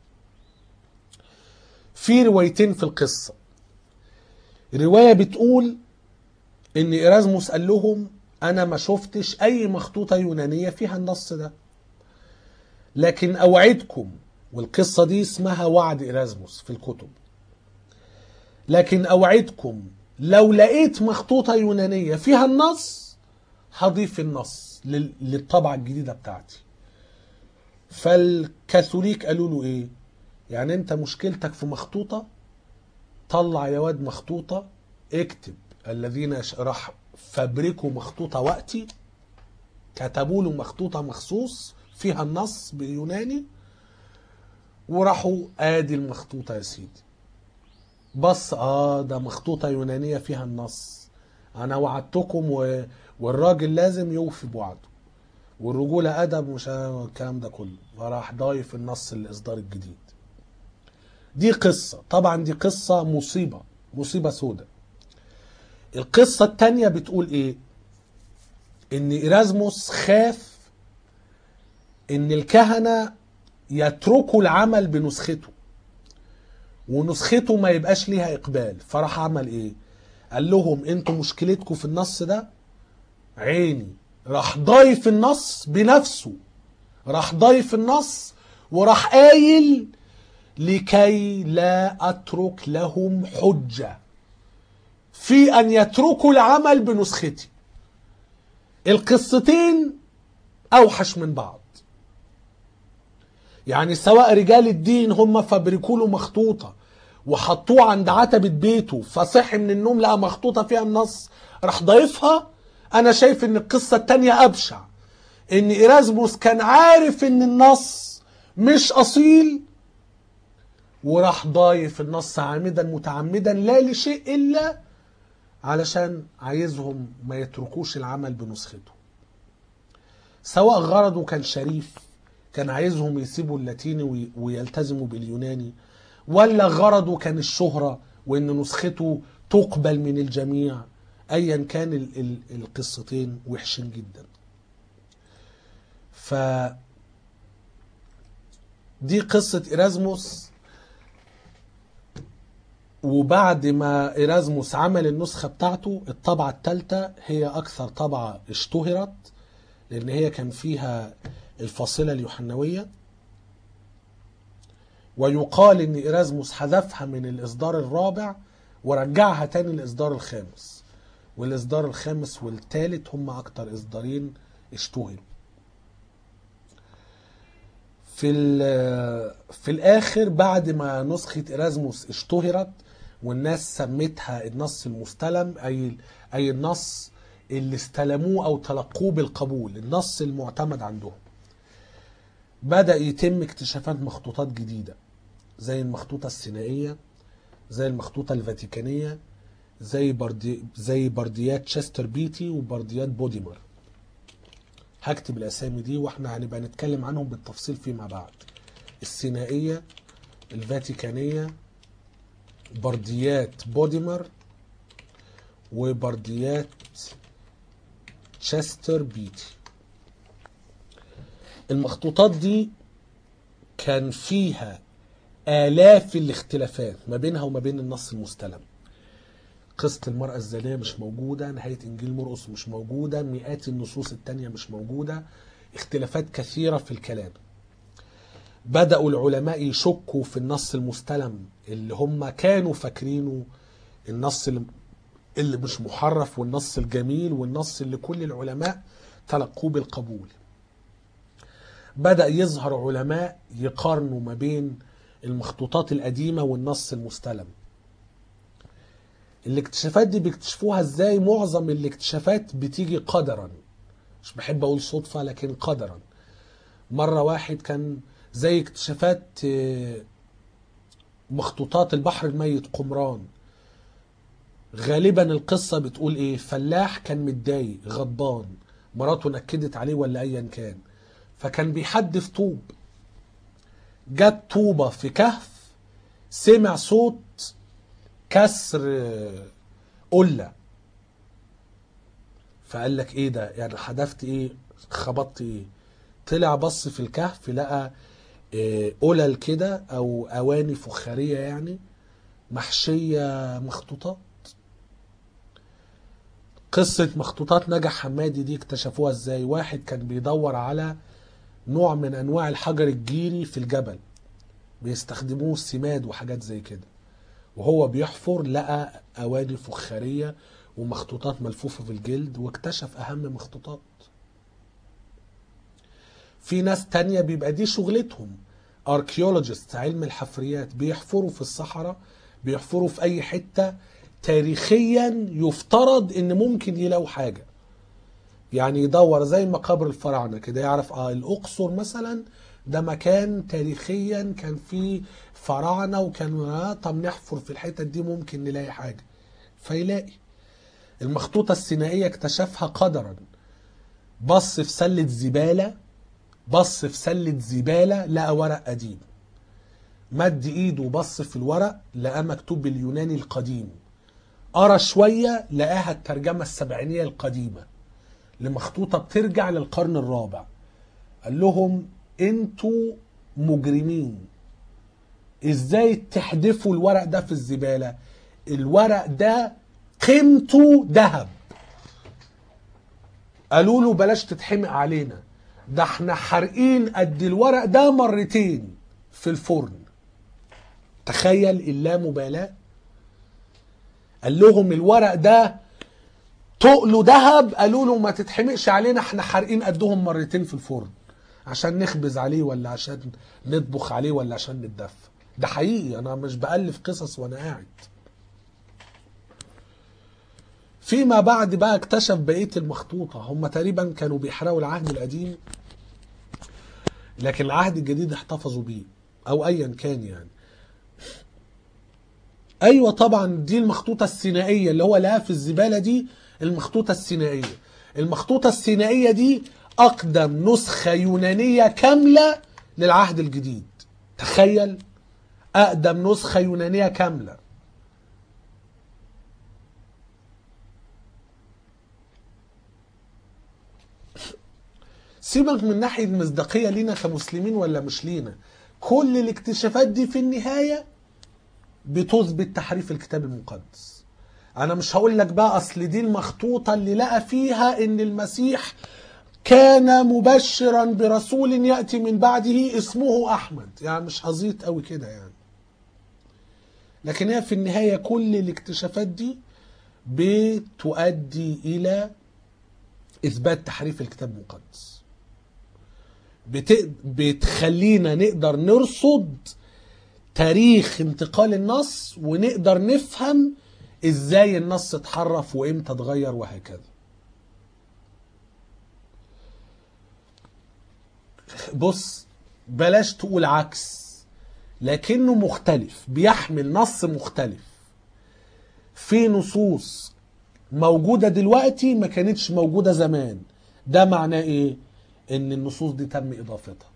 Speaker 1: في روايتين في القصة رواية بتقول ان إيرازموس قال لهم انا ما شفتش اي مخطوطة يونانية فيها النص ده لكن اوعدكم والقصة دي اسمها وعد إيرازموس في الكتب لكن اوعدكم لو لقيت مخطوطة يونانية فيها النص هضيف النص لل- للطبعة الجديدة بتاعتي فالكاثوليك قالوا له ايه يعني انت مشكلتك في مخطوطة طلع يا واد مخطوطة اكتب الذين يش- راح فبركوا مخطوطة وقتي كتبوا له مخطوطة مخصوص فيها النص باليوناني وراحوا ادي المخطوطة يا سيدي بص اه ده مخطوطة يونانية فيها النص انا وعدتكم و... والراجل لازم يوفي بوعده والرجولة ادب مش الكلام ده كله فراح ضايف النص الاصدار الجديد دي قصة طبعا دي قصة مصيبة مصيبة سودة القصة التانية بتقول ايه ان ايرازموس خاف ان الكهنه يتركوا العمل بنسخته ونسخته ما يبقاش ليها اقبال فراح عمل ايه قال لهم انتوا مشكلتكم في النص ده عيني راح ضايف النص بنفسه راح ضايف النص وراح قايل لكي لا اترك لهم حجه في ان يتركوا العمل بنسختي القصتين اوحش من بعض يعني سواء رجال الدين هم فبركوا له مخطوطه وحطوه عند عتبة بيته فصحي من النوم لقى مخطوطة فيها النص راح ضايفها أنا شايف إن القصة التانية أبشع إن إيرازموس كان عارف إن النص مش أصيل وراح ضايف النص عامدا متعمدا لا لشيء إلا علشان عايزهم ما يتركوش العمل بنسخته سواء غرضه كان شريف كان عايزهم يسيبوا اللاتيني وي- ويلتزموا باليوناني ولا غرضه كان الشهرة وان نسخته تقبل من الجميع ايا كان ال- ال- القصتين وحشين جدا ف دي قصة إيرازموس وبعد ما إيرازموس عمل النسخة بتاعته الطبعة الثالثة هي أكثر طبعة اشتهرت لأن هي كان فيها الفاصلة اليوحنوية ويقال ان ايرازموس حذفها من الاصدار الرابع ورجعها تاني الاصدار الخامس والاصدار الخامس والثالث هم اكتر اصدارين اشتهروا في ال- في الاخر بعد ما نسخه ايرازموس اشتهرت والناس سمتها النص المستلم اي اي النص اللي استلموه او تلقوه بالقبول النص المعتمد عندهم بدأ يتم اكتشافات مخطوطات جديدة زي المخطوطة السينائية زي المخطوطة الفاتيكانية زي بردي زي برديات تشستر بيتي وبرديات بوديمر هكتب الأسامي دي واحنا هنبقى نتكلم عنهم بالتفصيل فيما بعد السينائية الفاتيكانية برديات بوديمر وبرديات تشستر بيتي المخطوطات دي كان فيها آلاف الاختلافات ما بينها وما بين النص المستلم قصة المرأة الزانية مش موجودة نهاية إنجيل مرقس مش موجودة مئات النصوص التانية مش موجودة اختلافات كثيرة في الكلام بدأوا العلماء يشكوا في النص المستلم اللي هم كانوا فاكرينه النص اللي اللي مش محرف والنص الجميل والنص اللي كل العلماء تلقوه بالقبول بدأ يظهر علماء يقارنوا ما بين المخطوطات القديمة والنص المستلم الاكتشافات دي بيكتشفوها ازاي معظم الاكتشافات بتيجي قدرا مش بحب اقول صدفة لكن قدرا مرة واحد كان زي اكتشافات آه، مخطوطات البحر الميت قمران غالبا القصة بتقول ايه فلاح كان متضايق غضبان مراته نكدت عليه ولا ايا كان فكان بيحدف طوب جت طوبة في كهف سمع صوت كسر آه، قلة فقال لك ايه ده يعني حدفت ايه خبطت ايه طلع بص في الكهف لقى آه، قلل كده او اواني فخارية يعني محشية مخطوطات قصة مخطوطات نجا حمادي دي اكتشفوها ازاي واحد كان بيدور على نوع من انواع الحجر الجيري في الجبل بيستخدموه السماد وحاجات زي كده وهو بيحفر لقى اواني فخاريه ومخطوطات ملفوفه في الجلد واكتشف اهم مخطوطات في ناس تانية بيبقى دي شغلتهم اركيولوجيست علم الحفريات بيحفروا في الصحراء بيحفروا في اي حته تاريخيا يفترض ان ممكن يلاقوا حاجه يعني يدور زي مقابر الفراعنه كده يعرف اه الاقصر مثلا ده مكان تاريخيا كان فيه فراعنه وكانوا آه طب نحفر في الحتت دي ممكن نلاقي حاجه فيلاقي المخطوطه السينائيه اكتشفها قدرا بص في سله زباله بص في سله زباله لقى ورق قديم مد ايده وبص في الورق لقاه مكتوب باليوناني القديم قرا شويه لقاها الترجمه السبعينيه القديمه لمخطوطه بترجع للقرن الرابع قال لهم انتوا مجرمين ازاي تحدفوا الورق ده في الزبالة الورق ده قيمته ذهب قالوا له بلاش تتحمق علينا ده احنا حارقين قد الورق ده مرتين في الفرن تخيل اللامبالاة قال لهم الورق ده تقلوا ذهب قالوا له ما تتحمقش علينا احنا حارقين قدهم مرتين في الفرن عشان نخبز عليه ولا عشان نطبخ عليه ولا عشان نتدفى ده حقيقي انا مش بألف قصص وانا قاعد فيما بعد بقى اكتشف بقية المخطوطة هم تقريبا كانوا بيحرقوا العهد القديم لكن العهد الجديد احتفظوا بيه او ايا كان يعني ايوه طبعا دي المخطوطة السينائية اللي هو لقاها في الزبالة دي المخطوطة السينائية المخطوطة السينائية دي اقدم نسخة يونانية كاملة للعهد الجديد تخيل اقدم نسخة يونانية كاملة سيبك من ناحية المصداقية لينا كمسلمين ولا مش لينا كل الاكتشافات دي في النهاية بتثبت تحريف الكتاب المقدس انا مش هقول لك بقى اصل دي المخطوطة اللي لقى فيها ان المسيح كان مبشرا برسول يأتي من بعده اسمه احمد يعني مش هزيط قوي كده يعني لكن هي في النهاية كل الاكتشافات دي بتؤدي الى اثبات تحريف الكتاب المقدس بت... بتخلينا نقدر نرصد تاريخ انتقال النص ونقدر نفهم ازاي النص اتحرف وامتى اتغير وهكذا بص بلاش تقول عكس لكنه مختلف بيحمل نص مختلف في نصوص موجودة دلوقتي ما كانتش موجودة زمان ده معناه ايه ان النصوص دي تم اضافتها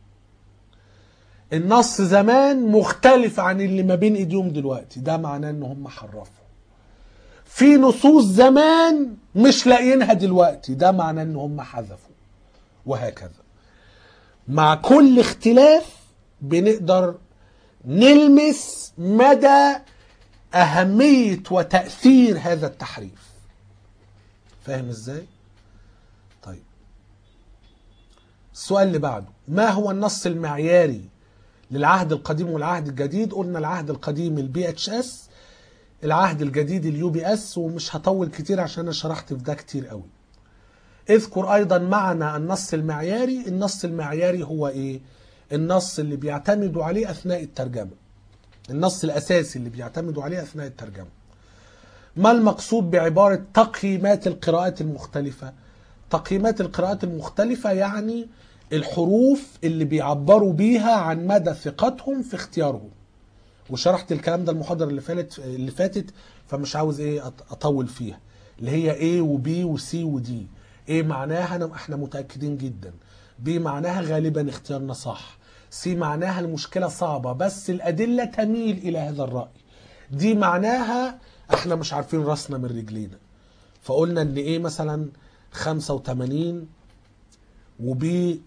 Speaker 1: النص زمان مختلف عن اللي ما بين ايديهم دلوقتي ده معناه ان هم حرفوا في نصوص زمان مش لاقيينها دلوقتي ده معناه ان هم حذفوا وهكذا مع كل اختلاف بنقدر نلمس مدى أهمية وتأثير هذا التحريف فاهم ازاي؟ طيب السؤال اللي بعده ما هو النص المعياري للعهد القديم والعهد الجديد قلنا العهد القديم البي اتش اس العهد الجديد اليو بي اس ومش هطول كتير عشان انا شرحت في ده كتير قوي اذكر ايضا معنا النص المعياري النص المعياري هو ايه النص اللي بيعتمدوا عليه اثناء الترجمه النص الاساسي اللي بيعتمدوا عليه اثناء الترجمه ما المقصود بعباره تقييمات القراءات المختلفه تقييمات القراءات المختلفه يعني الحروف اللي بيعبروا بيها عن مدى ثقتهم في اختيارهم وشرحت الكلام ده المحاضره اللي فاتت اللي فاتت فمش عاوز ايه اطول فيها اللي هي A و B و C و D A معناها أنا احنا متاكدين جدا B معناها غالبا اختيارنا صح C معناها المشكله صعبه بس الادله تميل الى هذا الراي دي معناها احنا مش عارفين راسنا من رجلينا فقلنا ان ايه مثلا 85 وبي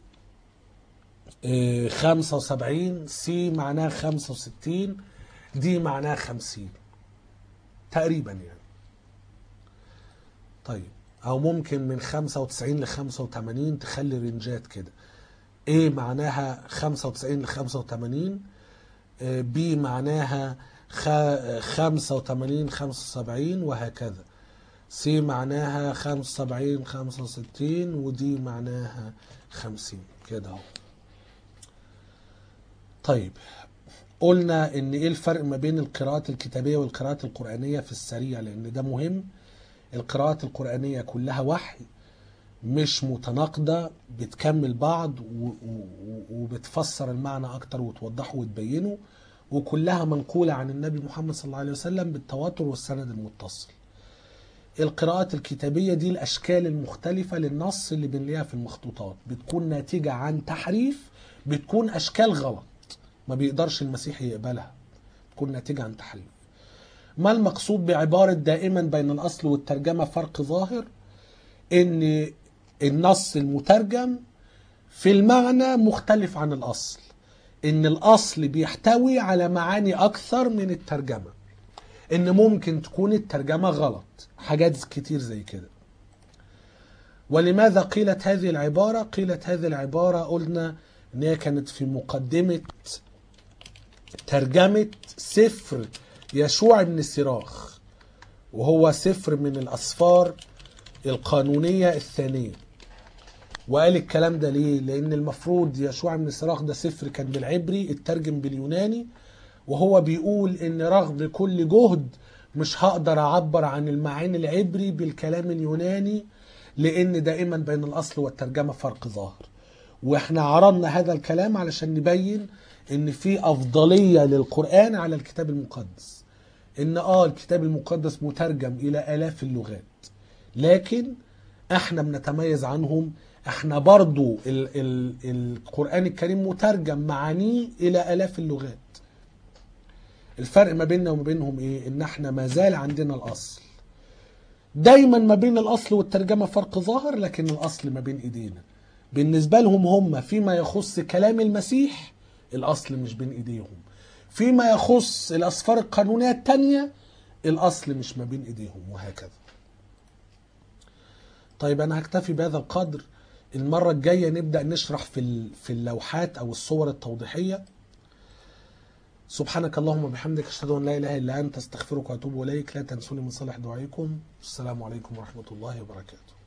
Speaker 1: 75 سي معناها 65 دي معناها 50 تقريبا يعني طيب او ممكن من 95 ل 85 تخلي رنجات كده ايه معناها 95 ل 85 بي معناها 85 75 وهكذا سي معناها 75 65 ودي معناها 50 كده اهو طيب قلنا ان ايه الفرق ما بين القراءات الكتابيه والقراءات القرانيه في السريع لان ده مهم القراءات القرانيه كلها وحي مش متناقضه بتكمل بعض وبتفسر المعنى اكتر وتوضحه وتبينه وكلها منقوله عن النبي محمد صلى الله عليه وسلم بالتواتر والسند المتصل القراءات الكتابية دي الأشكال المختلفة للنص اللي بنلاقيها في المخطوطات بتكون ناتجة عن تحريف بتكون أشكال غلط ما بيقدرش المسيح يقبلها تكون ناتجة عن تحريف ما المقصود بعبارة دائما بين الأصل والترجمة فرق ظاهر إن النص المترجم في المعنى مختلف عن الأصل إن الأصل بيحتوي على معاني أكثر من الترجمة إن ممكن تكون الترجمة غلط حاجات كتير زي كده ولماذا قيلت هذه العبارة؟ قيلت هذه العبارة قلنا إن هي كانت في مقدمة ترجمة سفر يشوع بن سراخ وهو سفر من الأسفار القانونية الثانية وقال الكلام ده ليه؟ لأن المفروض يشوع بن سراخ ده سفر كان بالعبري اترجم باليوناني وهو بيقول إن رغم كل جهد مش هقدر أعبر عن المعاني العبري بالكلام اليوناني لأن دائما بين الأصل والترجمة فرق ظاهر واحنا عرضنا هذا الكلام علشان نبين ان في افضليه للقران على الكتاب المقدس ان اه الكتاب المقدس مترجم الى الاف اللغات لكن احنا بنتميز عنهم احنا برضو ال ال القران الكريم مترجم معانيه الى الاف اللغات الفرق ما بيننا وما بينهم ايه ان احنا ما زال عندنا الاصل دايما ما بين الاصل والترجمه فرق ظاهر لكن الاصل ما بين ايدينا بالنسبه لهم هم فيما يخص كلام المسيح الاصل مش بين ايديهم فيما يخص الاسفار القانونيه التانية الاصل مش ما بين ايديهم وهكذا طيب انا هكتفي بهذا القدر المره الجايه نبدا نشرح في ال- في اللوحات او الصور التوضيحيه سبحانك اللهم وبحمدك اشهد ان لا اله الا انت استغفرك واتوب اليك لا تنسوني من صالح دعائكم السلام عليكم ورحمه الله وبركاته